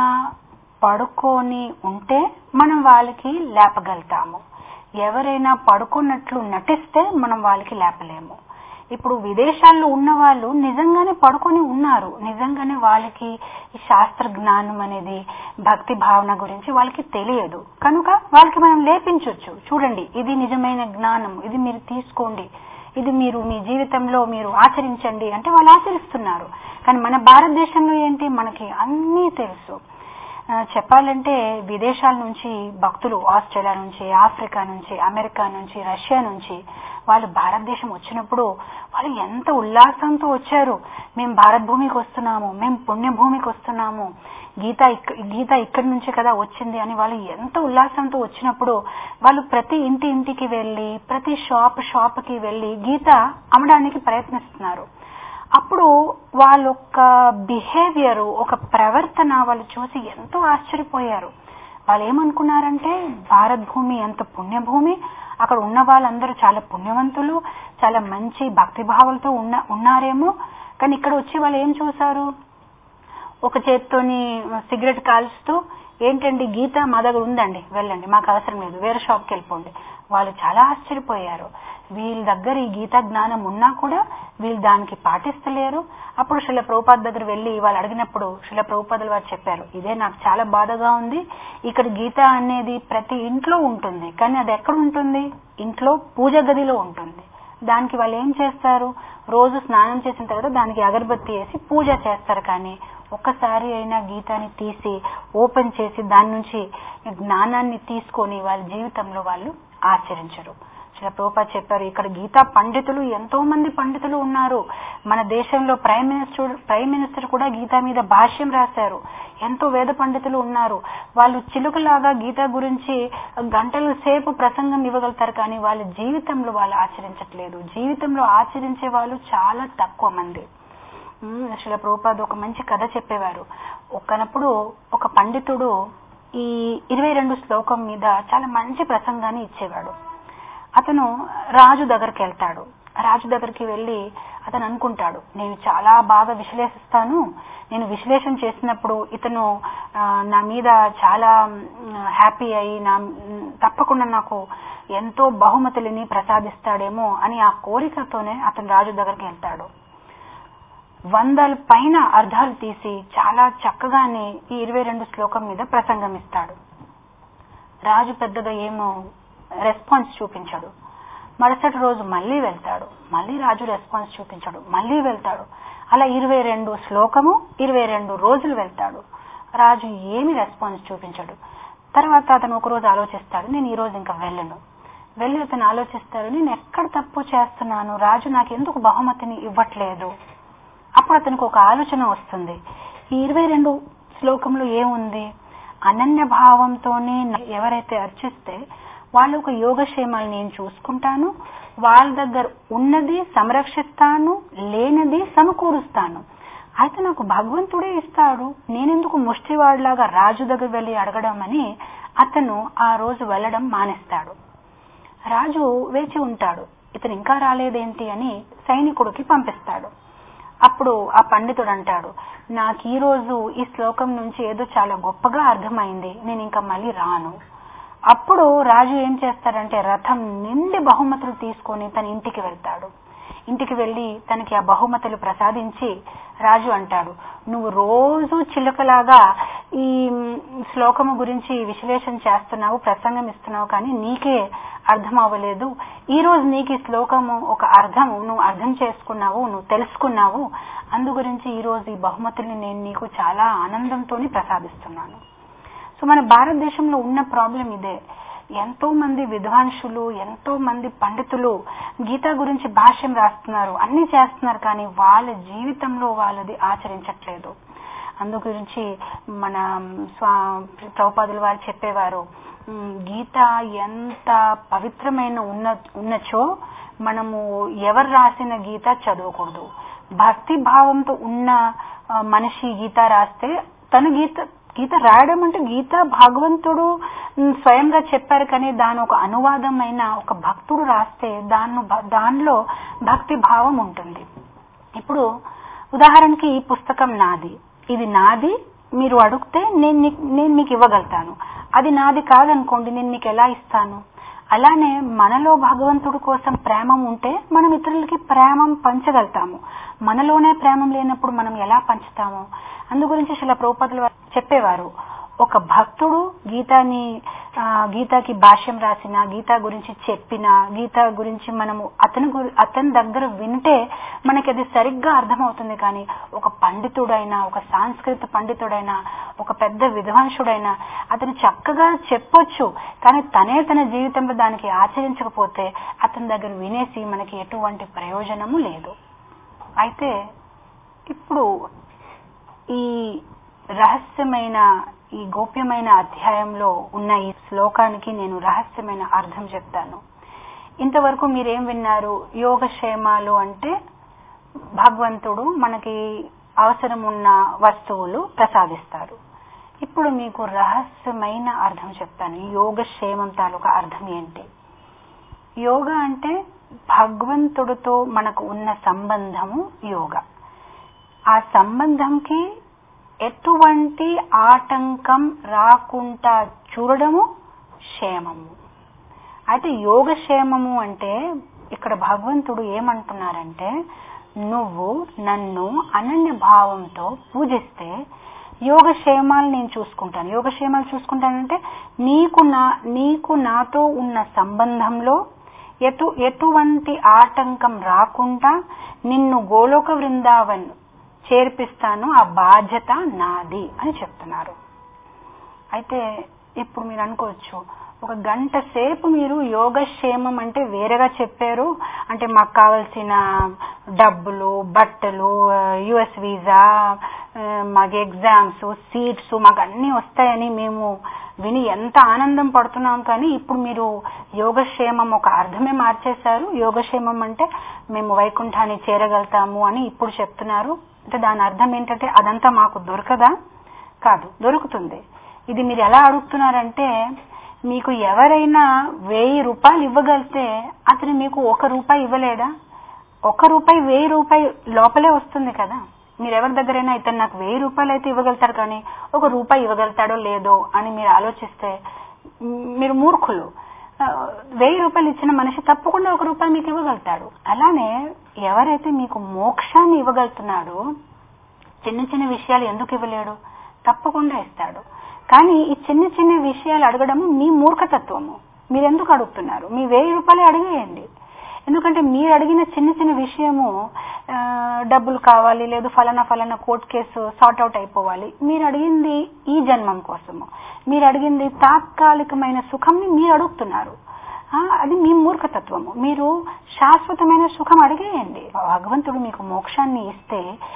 పడుకొని ఉంటే మనం వాళ్ళకి లేపగలుగుతాము ఎవరైనా పడుకున్నట్లు నటిస్తే మనం వాళ్ళకి లేపలేము ఇప్పుడు విదేశాల్లో ఉన్న వాళ్ళు నిజంగానే పడుకొని ఉన్నారు నిజంగానే వాళ్ళకి ఈ శాస్త్ర జ్ఞానం అనేది భక్తి భావన గురించి వాళ్ళకి తెలియదు కనుక వాళ్ళకి మనం లేపించవచ్చు చూడండి ఇది నిజమైన జ్ఞానం ఇది మీరు తీసుకోండి ఇది మీరు మీ జీవితంలో మీరు ఆచరించండి అంటే వాళ్ళు ఆచరిస్తున్నారు కానీ మన భారతదేశంలో ఏంటి మనకి అన్నీ తెలుసు ఆ, చెప్పాలంటే విదేశాల నుంచి భక్తులు ఆస్ట్రేలియా నుంచి ఆఫ్రికా నుంచి అమెరికా నుంచి రష్యా నుంచి వాళ్ళు భారతదేశం వచ్చినప్పుడు వాళ్ళు ఎంత ఉల్లాసంతో వచ్చారు మేము భారత్ భూమికి వస్తున్నాము మేము పుణ్యభూమికి వస్తున్నాము గీత ఇక్క- గీత ఇక్కడి నుంచే కదా వచ్చింది అని వాళ్ళు ఎంత ఉల్లాసంతో వచ్చినప్పుడు వాళ్ళు ప్రతి ఇంటి ఇంటికి వెళ్ళి ప్రతి షాప్ షాప్ కి వెళ్ళి గీత అమ్మడానికి ప్రయత్నిస్తున్నారు అప్పుడు వాళ్ళ యొక్క బిహేవియర్ ఒక ప్రవర్తన వాళ్ళు చూసి ఎంతో ఆశ్చర్యపోయారు వాళ్ళు ఏమనుకున్నారంటే భారత్ భూమి ఎంత పుణ్యభూమి అక్కడ ఉన్న వాళ్ళందరూ చాలా పుణ్యవంతులు చాలా మంచి భక్తి భావాలతో ఉన్న ఉన్నారేమో కానీ ఇక్కడ వచ్చి వాళ్ళు ఏం చూసారు ఒక చేత్తోని సిగరెట్ కాల్చుతూ ఏంటండి గీత మా దగ్గర ఉందండి వెళ్ళండి మాకు అవసరం లేదు వేరే షాప్కి వెళ్ళిపోండి వాళ్ళు చాలా ఆశ్చర్యపోయారు వీళ్ళ దగ్గర ఈ గీతా జ్ఞానం ఉన్నా కూడా వీళ్ళు దానికి పాటిస్తలేరు అప్పుడు శిల ప్రభుపాద్ దగ్గర వెళ్లి వాళ్ళు అడిగినప్పుడు శిల ప్రభుపాదులు వారు చెప్పారు ఇదే నాకు చాలా బాధగా ఉంది ఇక్కడ గీత అనేది ప్రతి ఇంట్లో ఉంటుంది కానీ అది ఎక్కడ ఉంటుంది ఇంట్లో పూజ గదిలో ఉంటుంది దానికి వాళ్ళు ఏం చేస్తారు రోజు స్నానం చేసిన తర్వాత దానికి అగరబత్తి వేసి పూజ చేస్తారు కానీ ఒక్కసారి అయినా గీతాన్ని తీసి ఓపెన్ చేసి దాని నుంచి జ్ఞానాన్ని తీసుకొని వాళ్ళ జీవితంలో వాళ్ళు ఆచరించరు శ్రీ ప్రభుపా చెప్పారు ఇక్కడ గీతా పండితులు ఎంతో మంది పండితులు ఉన్నారు మన దేశంలో ప్రైమ్ మినిస్టర్ ప్రైమ్ మినిస్టర్ కూడా గీత మీద భాష్యం రాశారు ఎంతో వేద పండితులు ఉన్నారు వాళ్ళు చిలుకలాగా గీత గురించి గంటల సేపు ప్రసంగం ఇవ్వగలుగుతారు కానీ వాళ్ళ జీవితంలో వాళ్ళు ఆచరించట్లేదు జీవితంలో ఆచరించే వాళ్ళు చాలా తక్కువ మంది ఉమ్, శిల ప్రభుపాద్ ఒక మంచి కథ చెప్పేవారు ఒకనప్పుడు ఒక పండితుడు ఈ ఇరవై రెండు శ్లోకం మీద చాలా మంచి ప్రసంగాన్ని ఇచ్చేవాడు అతను రాజు దగ్గరికి వెళ్తాడు రాజు దగ్గరికి వెళ్లి అతను అనుకుంటాడు నేను చాలా బాగా విశ్లేషిస్తాను నేను విశ్లేషణ చేసినప్పుడు ఇతను ఆ, నా మీద చాలా హ్యాపీ అయి నా మ్, తప్పకుండా నాకు ఎంతో బహుమతులని ప్రసాదిస్తాడేమో అని ఆ కోరికతోనే అతను రాజు దగ్గరికి వెళ్తాడు వందల పైన అర్థాలు తీసి చాలా చక్కగానే ఈ ఇరవై రెండు శ్లోకం మీద ప్రసంగం ఇస్తాడు రాజు పెద్దగా ఏమో రెస్పాన్స్ చూపించాడు మరుసటి రోజు మళ్ళీ వెళ్తాడు మళ్ళీ రాజు రెస్పాన్స్ చూపించాడు మళ్ళీ వెళ్తాడు అలా ఇరవై రెండు శ్లోకము ఇరవై రెండు రోజులు వెళ్తాడు రాజు ఏమి రెస్పాన్స్ చూపించాడు తర్వాత అతను ఒక రోజు ఆలోచిస్తాడు నేను ఈ రోజు ఇంకా వెళ్ళను వెళ్ళి అతను ఆలోచిస్తాడు నేను ఎక్కడ తప్పు చేస్తున్నాను రాజు నాకు ఎందుకు బహుమతిని ఇవ్వట్లేదు అప్పుడు అతనికి ఒక ఆలోచన వస్తుంది ఈ ఇరవై రెండు శ్లోకంలో ఏముంది అనన్య భావంతోనే ఎవరైతే అర్చిస్తే వాళ్ళ ఒక యోగక్షేమాలు నేను చూసుకుంటాను వాళ్ళ దగ్గర ఉన్నది సంరక్షిస్తాను లేనిది సమకూరుస్తాను అయితే నాకు భగవంతుడే ఇస్తాడు నేనెందుకు ముష్టివాడిలాగా రాజు దగ్గర వెళ్ళి అడగడం అని అతను ఆ రోజు వెళ్ళడం మానేస్తాడు రాజు వేచి ఉంటాడు ఇతను ఇంకా రాలేదేంటి అని సైనికుడికి పంపిస్తాడు అప్పుడు ఆ పండితుడు అంటాడు నాకు ఈ రోజు ఈ శ్లోకం నుంచి ఏదో చాలా గొప్పగా అర్థమైంది నేను ఇంకా మళ్ళీ రాను అప్పుడు రాజు ఏం చేస్తాడంటే రథం నిండి బహుమతులు తీసుకొని తన ఇంటికి వెళ్తాడు ఇంటికి వెళ్లి తనకి ఆ బహుమతులు ప్రసాదించి రాజు అంటాడు నువ్వు రోజు చిలుకలాగా ఈ శ్లోకము గురించి విశ్లేషణ చేస్తున్నావు ప్రసంగం ఇస్తున్నావు కానీ నీకే అర్థం అవ్వలేదు ఈ రోజు నీకు ఈ శ్లోకము ఒక అర్థము నువ్వు అర్థం చేసుకున్నావు నువ్వు తెలుసుకున్నావు అందు గురించి ఈ రోజు ఈ బహుమతుల్ని నేను నీకు చాలా ఆనందంతో ప్రసాదిస్తున్నాను సో మన భారతదేశంలో ఉన్న ప్రాబ్లం ఇదే ఎంతో మంది విద్వాంసులు ఎంతో మంది పండితులు గీత గురించి భాష్యం రాస్తున్నారు అన్ని చేస్తున్నారు కానీ వాళ్ళ జీవితంలో వాళ్ళది ఆచరించట్లేదు అందు గురించి మన స్వా ప్రభుపాదులు వారు చెప్పేవారు ఉమ్, గీత ఎంత పవిత్రమైన ఉన్న ఉన్నచో మనము ఎవరు రాసిన గీత చదవకూడదు భక్తి భావంతో ఉన్న ఆ, మనిషి గీత రాస్తే తన గీత గీత రాయడం అంటే గీత భగవంతుడు ఉమ్, స్వయంగా చెప్పారు కానీ దాని ఒక అనువాదమైన ఒక భక్తుడు రాస్తే దాన్ని దానిలో భక్తి భావం ఉంటుంది ఇప్పుడు ఉదాహరణకి ఈ పుస్తకం నాది ఇది నాది మీరు అడిగితే నేను నీకు- నేను మీకు ఇవ్వగలుగుతాను అది నాది కాదనుకోండి నేను మీకు ఎలా ఇస్తాను అలానే మనలో భగవంతుడి కోసం ప్రేమ ఉంటే మనం ఇతరులకి ప్రేమ పంచగలుగుతాము మనలోనే ప్రేమ లేనప్పుడు మనం ఎలా పంచుతాము అందు గురించి శిల ప్రభుపదులు చెప్పేవారు ఒక భక్తుడు గీతాని ఆ, గీతాకి భాష్యం రాసిన గీత గురించి చెప్పిన గీత గురించి మనము అతని గురి- అతని దగ్గర వింటే మనకి అది సరిగ్గా అర్థమవుతుంది కానీ ఒక పండితుడైనా ఒక సాంస్కృత పండితుడైనా ఒక పెద్ద విద్వాంసుడైనా అతను చక్కగా చెప్పొచ్చు కానీ తనే తన జీవితంలో దానికి ఆచరించకపోతే అతని దగ్గర వినేసి మనకి ఎటువంటి ప్రయోజనము లేదు అయితే ఇప్పుడు ఈ రహస్యమైన ఈ గోప్యమైన అధ్యాయంలో ఉన్న ఈ శ్లోకానికి నేను రహస్యమైన అర్థం చెప్తాను ఇంతవరకు మీరేం విన్నారు యోగక్షేమాలు అంటే భగవంతుడు మనకి అవసరం ఉన్న వస్తువులు ప్రసాదిస్తారు ఇప్పుడు మీకు రహస్యమైన అర్థం చెప్తాను ఈ యోగక్షేమం తాలూకా అర్థం ఏంటి యోగ అంటే భగవంతుడితో మనకు ఉన్న సంబంధము యోగ ఆ సంబంధంకి ఎటువంటి ఆటంకం రాకుండా చూడడము క్షేమము అయితే యోగక్షేమము అంటే ఇక్కడ భగవంతుడు ఏమంటున్నారంటే నువ్వు నన్ను అనన్య భావంతో పూజిస్తే యోగక్షేమాలు నేను చూసుకుంటాను యోగక్షేమాలు చూసుకుంటానంటే నీకు నా నీకు నాతో ఉన్న సంబంధంలో ఎటు ఎటువంటి ఆటంకం రాకుండా నిన్ను గోలోక వృందావన్ చేర్పిస్తాను ఆ బాధ్యత నాది అని చెప్తున్నారు అయితే ఇప్పుడు మీరు అనుకోవచ్చు ఒక గంట సేపు మీరు యోగక్షేమం అంటే వేరేగా చెప్పారు అంటే మాకు కావలసిన డబ్బులు బట్టలు యుఎస్ వీసా ఆ, మాకు ఎగ్జామ్స్ సీట్స్ మాకు అన్ని వస్తాయని మేము విని ఎంత ఆనందం పడుతున్నాం కానీ ఇప్పుడు మీరు యోగక్షేమం ఒక అర్థమే మార్చేశారు యోగక్షేమం అంటే మేము వైకుంఠాన్ని చేరగలుగుతాము అని ఇప్పుడు చెప్తున్నారు అంటే దాని అర్థం ఏంటంటే అదంతా మాకు దొరకదా కాదు దొరుకుతుంది ఇది మీరు ఎలా అడుగుతున్నారంటే మీకు ఎవరైనా వెయ్యి రూపాయలు ఇవ్వగలిగితే అతను మీకు ఒక రూపాయి ఇవ్వలేడా ఒక రూపాయి వెయ్యి రూపాయి లోపలే వస్తుంది కదా మీరు ఎవరి దగ్గరైనా ఇతను నాకు వెయ్యి రూపాయలు అయితే ఇవ్వగలుగుతారు కానీ ఒక రూపాయి ఇవ్వగలుగుతాడో లేదో అని మీరు ఆలోచిస్తే మ్, మీరు మూర్ఖులు ఆ, వెయ్యి రూపాయలు ఇచ్చిన మనిషి తప్పకుండా ఒక రూపాయి మీకు ఇవ్వగలుగుతాడు అలానే ఎవరైతే మీకు మోక్షాన్ని ఇవ్వగలుగుతున్నాడో చిన్న చిన్న విషయాలు ఎందుకు ఇవ్వలేడు తప్పకుండా ఇస్తాడు కానీ ఈ చిన్న చిన్న విషయాలు అడగడము మీ మూర్ఖతత్వము మీరు ఎందుకు అడుగుతున్నారు మీ వెయ్యి రూపాయలే అడిగేయండి ఎందుకంటే మీరు అడిగిన చిన్న చిన్న విషయము ఆ, డబ్బులు కావాలి లేదు ఫలానా ఫలానా కోర్టు కేసు సార్ట్ అవుట్ అయిపోవాలి మీరు అడిగింది ఈ జన్మం కోసము మీరు అడిగింది తాత్కాలికమైన సుఖంని మీరు అడుగుతున్నారు ఆ, అది మీ మూర్ఖతత్వము మీరు శాశ్వతమైన సుఖం అడిగేయండి భగవంతుడు మీకు మోక్షాన్ని ఇస్తే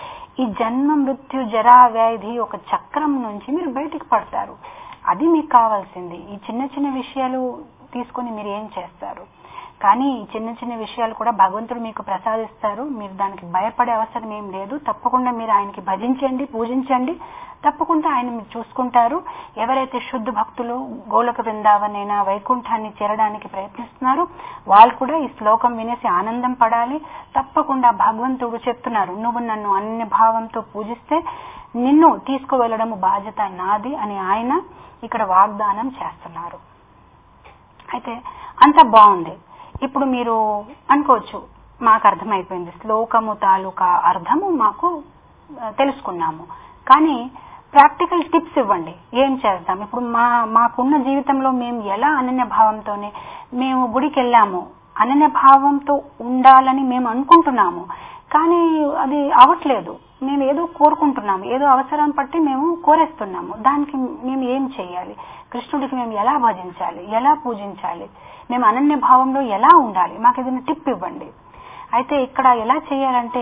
ఈ జన్మ మృత్యు జరా వ్యాధి ఒక చక్రం నుంచి మీరు బయటికి పడతారు అది మీకు కావాల్సింది ఈ చిన్న చిన్న విషయాలు తీసుకొని మీరు ఏం చేస్తారు కానీ ఈ చిన్న చిన్న విషయాలు కూడా భగవంతుడు మీకు ప్రసాదిస్తారు మీరు దానికి భయపడే అవసరం ఏం లేదు తప్పకుండా మీరు ఆయనకి భజించండి పూజించండి తప్పకుండా ఆయన మీరు చూసుకుంటారు ఎవరైతే శుద్ధ భక్తులు గోలక బృందావనైనా వైకుంఠాన్ని చేరడానికి ప్రయత్నిస్తున్నారు వాళ్ళు కూడా ఈ శ్లోకం వినేసి ఆనందం పడాలి తప్పకుండా భగవంతుడు చెప్తున్నారు నువ్వు నన్ను అన్ని భావంతో పూజిస్తే నిన్ను తీసుకువెళ్ళడం బాధ్యత నాది అని ఆయన ఇక్కడ వాగ్దానం చేస్తున్నారు అయితే అంత బాగుంది ఇప్పుడు మీరు అనుకోవచ్చు మాకు అర్థమైపోయింది శ్లోకము తాలూకా అర్థము మాకు ఆ, తెలుసుకున్నాము కానీ ప్రాక్టికల్ టిప్స్ ఇవ్వండి ఏం చేద్దాం ఇప్పుడు మా మాకున్న జీవితంలో మేము ఎలా అనన్య భావంతోనే మేము గుడికి వెళ్ళాము అనన్య భావంతో ఉండాలని మేము అనుకుంటున్నాము కానీ అది అవట్లేదు మేము ఏదో కోరుకుంటున్నాము ఏదో అవసరం పట్టి మేము కోరేస్తున్నాము దానికి మేము ఏం చేయాలి కృష్ణుడికి మేము ఎలా భజించాలి ఎలా పూజించాలి మేము అనన్య భావంలో ఎలా ఉండాలి మాకు ఏదైనా టిప్ ఇవ్వండి అయితే ఇక్కడ ఎలా చేయాలంటే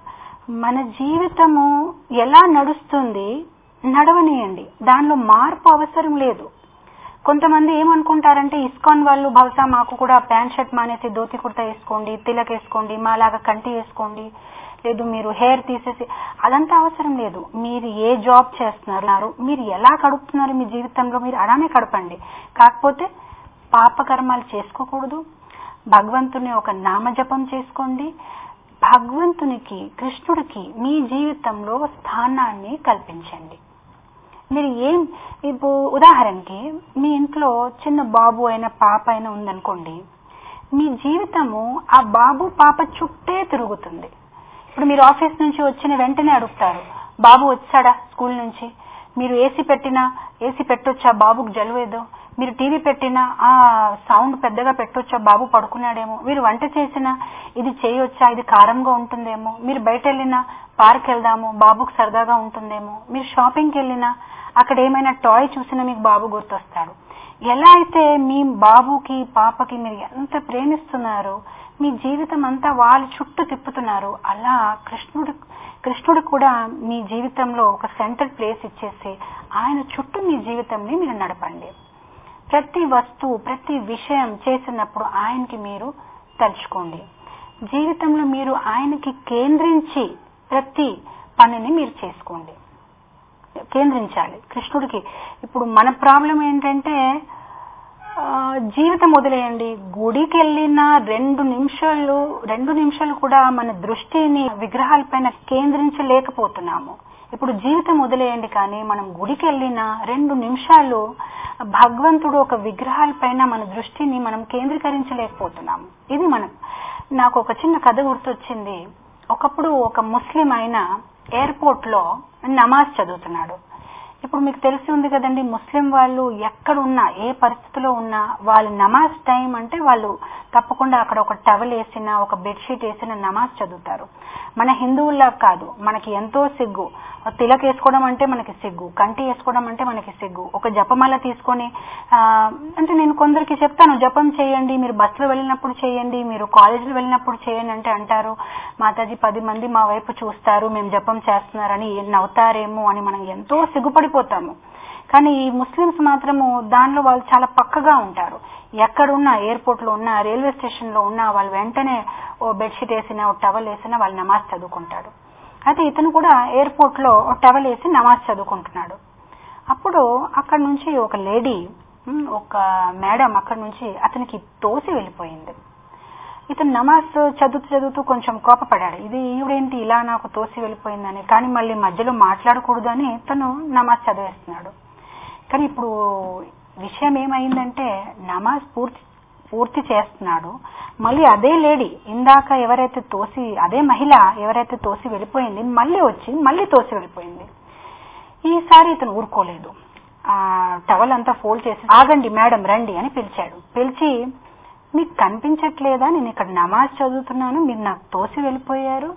మన జీవితము ఎలా నడుస్తుంది నడవనియండి దానిలో మార్పు అవసరం లేదు కొంతమంది ఏమనుకుంటారంటే ఇస్కాన్ వాళ్ళు బహుశా మాకు కూడా ప్యాంట్ షర్ట్ మానేసి ధోతి కుర్తా వేసుకోండి తిలక్ వేసుకోండి మాలాగా కంటి వేసుకోండి లేదు మీరు హెయిర్ తీసేసి అదంతా అవసరం లేదు మీరు ఏ జాబ్ చేస్తున్నారు మీరు ఎలా గడుపుతున్నారు మీ జీవితంలో మీరు అలానే గడపండి కాకపోతే పాపకర్మాలు చేసుకోకూడదు భగవంతుని ఒక నామజపం చేసుకోండి భగవంతునికి కృష్ణుడికి మీ జీవితంలో స్థానాన్ని కల్పించండి మీరు ఏం ఇప్పుడు ఉదాహరణకి మీ ఇంట్లో చిన్న బాబు అయినా పాప అయినా ఉందనుకోండి మీ జీవితము ఆ బాబు పాప చుట్టే తిరుగుతుంది ఇప్పుడు మీరు ఆఫీస్ నుంచి వచ్చిన వెంటనే అడుగుతారు బాబు వచ్చాడా స్కూల్ నుంచి మీరు ఏసీ పెట్టినా ఏసీ పెట్టొచ్చా బాబుకు జలుబు ఏదో మీరు టీవీ పెట్టినా ఆ సౌండ్ పెద్దగా పెట్టొచ్చా బాబు పడుకున్నాడేమో మీరు వంట చేసినా ఇది చేయొచ్చా ఇది కారంగా ఉంటుందేమో మీరు బయట వెళ్ళినా పార్క్ వెళ్దాము బాబుకు సరదాగా ఉంటుందేమో మీరు షాపింగ్కి వెళ్ళినా అక్కడ ఏమైనా టాయ్ చూసినా మీకు బాబు గుర్తొస్తాడు ఎలా అయితే మీ బాబుకి పాపకి మీరు ఎంత ప్రేమిస్తున్నారో మీ జీవితం అంతా వాళ్ళ చుట్టూ తిప్పుతున్నారు అలా కృష్ణుడు కృష్ణుడు కూడా మీ జీవితంలో ఒక సెంటర్ ప్లేస్ ఇచ్చేసి ఆయన చుట్టూ మీ జీవితంని మీరు నడపండి ప్రతి వస్తువు ప్రతి విషయం చేసినప్పుడు ఆయనకి మీరు తలుచుకోండి జీవితంలో మీరు ఆయనకి కేంద్రించి ప్రతి పనిని మీరు చేసుకోండి కేంద్రించాలి కృష్ణుడికి ఇప్పుడు మన ప్రాబ్లం ఏంటంటే ఆ, జీవితం వదిలేయండి గుడికి వెళ్ళిన రెండు నిమిషాలు రెండు నిమిషాలు కూడా మన దృష్టిని విగ్రహాలపైన కేంద్రించలేకపోతున్నాము ఇప్పుడు జీవితం వదిలేయండి కానీ మనం గుడికి వెళ్ళిన రెండు నిమిషాలు భగవంతుడు ఒక విగ్రహాలపైన మన దృష్టిని మనం కేంద్రీకరించలేకపోతున్నాము ఇది మనం నాకు ఒక చిన్న కథ గుర్తొచ్చింది ఒకప్పుడు ఒక ముస్లిం ఆయన ఎయిర్పోర్ట్ లో నమాజ్ చదువుతున్నాడు ఇప్పుడు మీకు తెలిసి ఉంది కదండి ముస్లిం వాళ్ళు ఎక్కడ ఉన్నా ఏ పరిస్థితిలో ఉన్నా వాళ్ళ నమాజ్ టైం అంటే వాళ్ళు తప్పకుండా అక్కడ ఒక టవల్ వేసిన ఒక బెడ్షీట్ వేసిన నమాజ్ చదువుతారు మన హిందువుల్లా కాదు మనకి ఎంతో సిగ్గు తిలక వేసుకోవడం అంటే మనకి సిగ్గు కంటి వేసుకోవడం అంటే మనకి సిగ్గు ఒక జపమాల తీసుకొని ఆ, అంటే నేను కొందరికి చెప్తాను జపం చేయండి మీరు బస్సులో వెళ్ళినప్పుడు చేయండి మీరు కాలేజీలో వెళ్ళినప్పుడు చేయండి అంటే అంటారు మాతాజీ పది మంది మా వైపు చూస్తారు మేము జపం చేస్తున్నారని నవ్వుతారేమో అని మనం ఎంతో సిగ్గుపడిపోతాము కానీ ఈ ముస్లిమ్స్ మాత్రము దానిలో వాళ్ళు చాలా పక్కగా ఉంటారు ఎక్కడున్నా ఎయిర్పోర్ట్ లో ఉన్నా రైల్వే స్టేషన్ లో ఉన్నా వాళ్ళు వెంటనే ఓ బెడ్షీట్ వేసినా ఓ టవల్ వేసినా వాళ్ళు నమాజ్ చదువుకుంటాడు అయితే ఇతను కూడా ఎయిర్పోర్ట్ లో ఓ టవల్ వేసి నమాజ్ చదువుకుంటున్నాడు అప్పుడు అక్కడ నుంచి ఒక లేడీ ఉమ్, ఒక మేడం అక్కడ నుంచి అతనికి తోసి వెళ్ళిపోయింది ఇతను నమాజ్ చదువుతూ చదువుతూ కొంచెం కోపపడాడు ఇది ఈవిడేంటి ఇలా నాకు తోసి వెళ్ళిపోయిందని కానీ మళ్ళీ మధ్యలో మాట్లాడకూడదు అని తను నమాజ్ చదివేస్తున్నాడు కానీ ఇప్పుడు విషయం ఏమైందంటే నమాజ్ పూర్తి పూర్తి చేస్తున్నాడు మళ్ళీ అదే లేడీ ఇందాక ఎవరైతే తోసి అదే మహిళ ఎవరైతే తోసి వెళ్ళిపోయింది మళ్ళీ వచ్చి మళ్ళీ తోసి వెళ్ళిపోయింది ఈసారి ఇతను ఊరుకోలేదు ఆ టవల్ అంతా ఫోల్డ్ చేసి ఆగండి మేడం రండి అని పిలిచాడు పిలిచి మీకు కనిపించట్లేదా నేను ఇక్కడ నమాజ్ చదువుతున్నాను మీరు నాకు తోసి వెళ్ళిపోయారు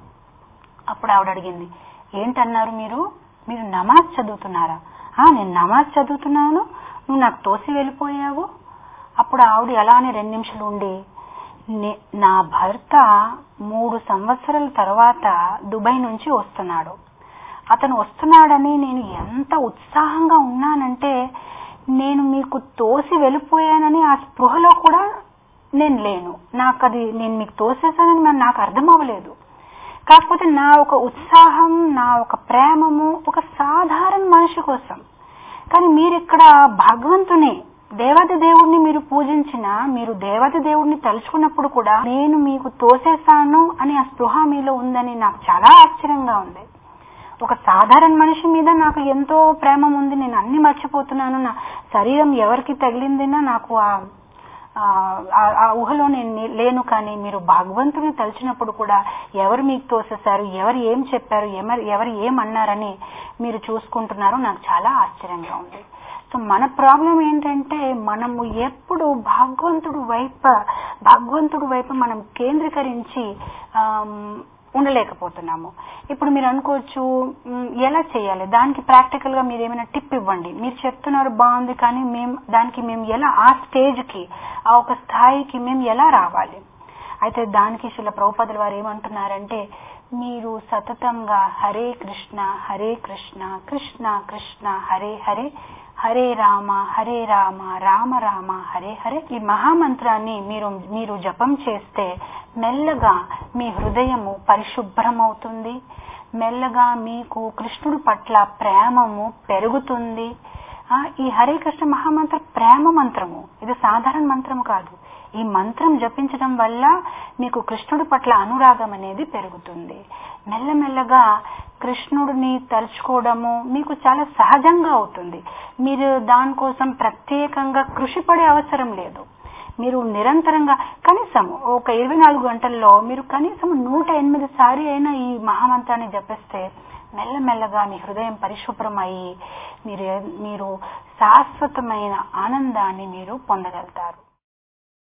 అప్పుడు ఆవిడ అడిగింది ఏంటన్నారు మీరు మీరు నమాజ్ చదువుతున్నారా ఆ నేను నమాజ్ చదువుతున్నాను నువ్వు నాకు తోసి వెళ్ళిపోయావు అప్పుడు ఆవిడ అలానే రెండు నిమిషాలు ఉండి "నే- నా భర్త మూడు సంవత్సరాల తర్వాత దుబాయ్ నుంచి వస్తున్నాడు అతను వస్తున్నాడని నేను ఎంత ఉత్సాహంగా ఉన్నానంటే నేను మీకు తోసి వెళ్ళిపోయానని ఆ స్పృహలో కూడా నేను లేను నాకు అది నేను మీకు తోసేసానని మరి నాకు అర్థం అవ్వలేదు కాకపోతే నా ఒక ఉత్సాహం నా ఒక ప్రేమము ఒక సాధారణ మనిషి కోసం కానీ మీరు ఇక్కడ భగవంతుని దేవత దేవుడిని మీరు పూజించిన మీరు దేవత దేవుడిని తలుచుకున్నప్పుడు కూడా నేను మీకు తోసేశాను అని ఆ స్పృహ మీలో ఉందని నాకు చాలా ఆశ్చర్యంగా ఉంది ఒక సాధారణ మనిషి మీద నాకు ఎంతో ప్రేమ ఉంది నేను అన్ని మర్చిపోతున్నాను నా శరీరం ఎవరికి తగిలిందినా నాకు ఆ ఆ- ఆ- ఆ ఊహలో నేను నే- లేను కానీ మీరు భగవంతుని తలిచినప్పుడు కూడా ఎవరు మీకు తోసేశారు ఎవరు ఏం చెప్పారు ఎవరు ఎవరు ఏమన్నారని మీరు చూసుకుంటున్నారో నాకు చాలా ఆశ్చర్యంగా ఉంది సో మన ప్రాబ్లం ఏంటంటే మనము ఎప్పుడు భగవంతుడు వైపు భగవంతుడు వైపు మనం కేంద్రీకరించి ఆమ్, ఉండలేకపోతున్నాము ఇప్పుడు మీరు అనుకోవచ్చు "మ్, ఎలా చేయాలి దానికి ప్రాక్టికల్ గా మీరు ఏమైనా టిప్ ఇవ్వండి మీరు చెప్తున్నారు బాగుంది కానీ మేము దానికి మేము ఎలా ఆ స్టేజ్ కి ఆ ఒక స్థాయికి మేము ఎలా రావాలి అయితే దానికి శిల ప్రభుపదుల వారు ఏమంటున్నారంటే మీరు సతతంగా హరే కృష్ణ హరే కృష్ణ కృష్ణ కృష్ణ హరే హరే హరే రామ హరే రామ రామ రామ హరే హరే ఈ మహామంత్రాన్ని మీరు మీరు జపం చేస్తే మెల్లగా మీ హృదయము పరిశుభ్రమవుతుంది మెల్లగా మీకు కృష్ణుడి పట్ల ప్రేమము పెరుగుతుంది ఆ, ఈ హరే కృష్ణ మహామంత్ర ప్రేమ మంత్రము ఇది సాధారణ మంత్రము కాదు ఈ మంత్రం జపించడం వల్ల మీకు కృష్ణుడి పట్ల అనురాగం అనేది పెరుగుతుంది మెల్లమెల్లగా కృష్ణుడిని తలుచుకోవడము మీకు చాలా సహజంగా అవుతుంది మీరు దానికోసం ప్రత్యేకంగా కృషి పడే అవసరం లేదు మీరు నిరంతరంగా కనీసం ఒక ఇరవై నాలుగు గంటల్లో మీరు కనీసం నూట ఎనిమిది సారి అయినా ఈ మహామంత్రాన్ని జపిస్తే మెల్లమెల్లగా మీ హృదయం పరిశుభ్రం అయ్యి మీరు మీరు శాశ్వతమైన ఆనందాన్ని మీరు పొందగలుగుతారు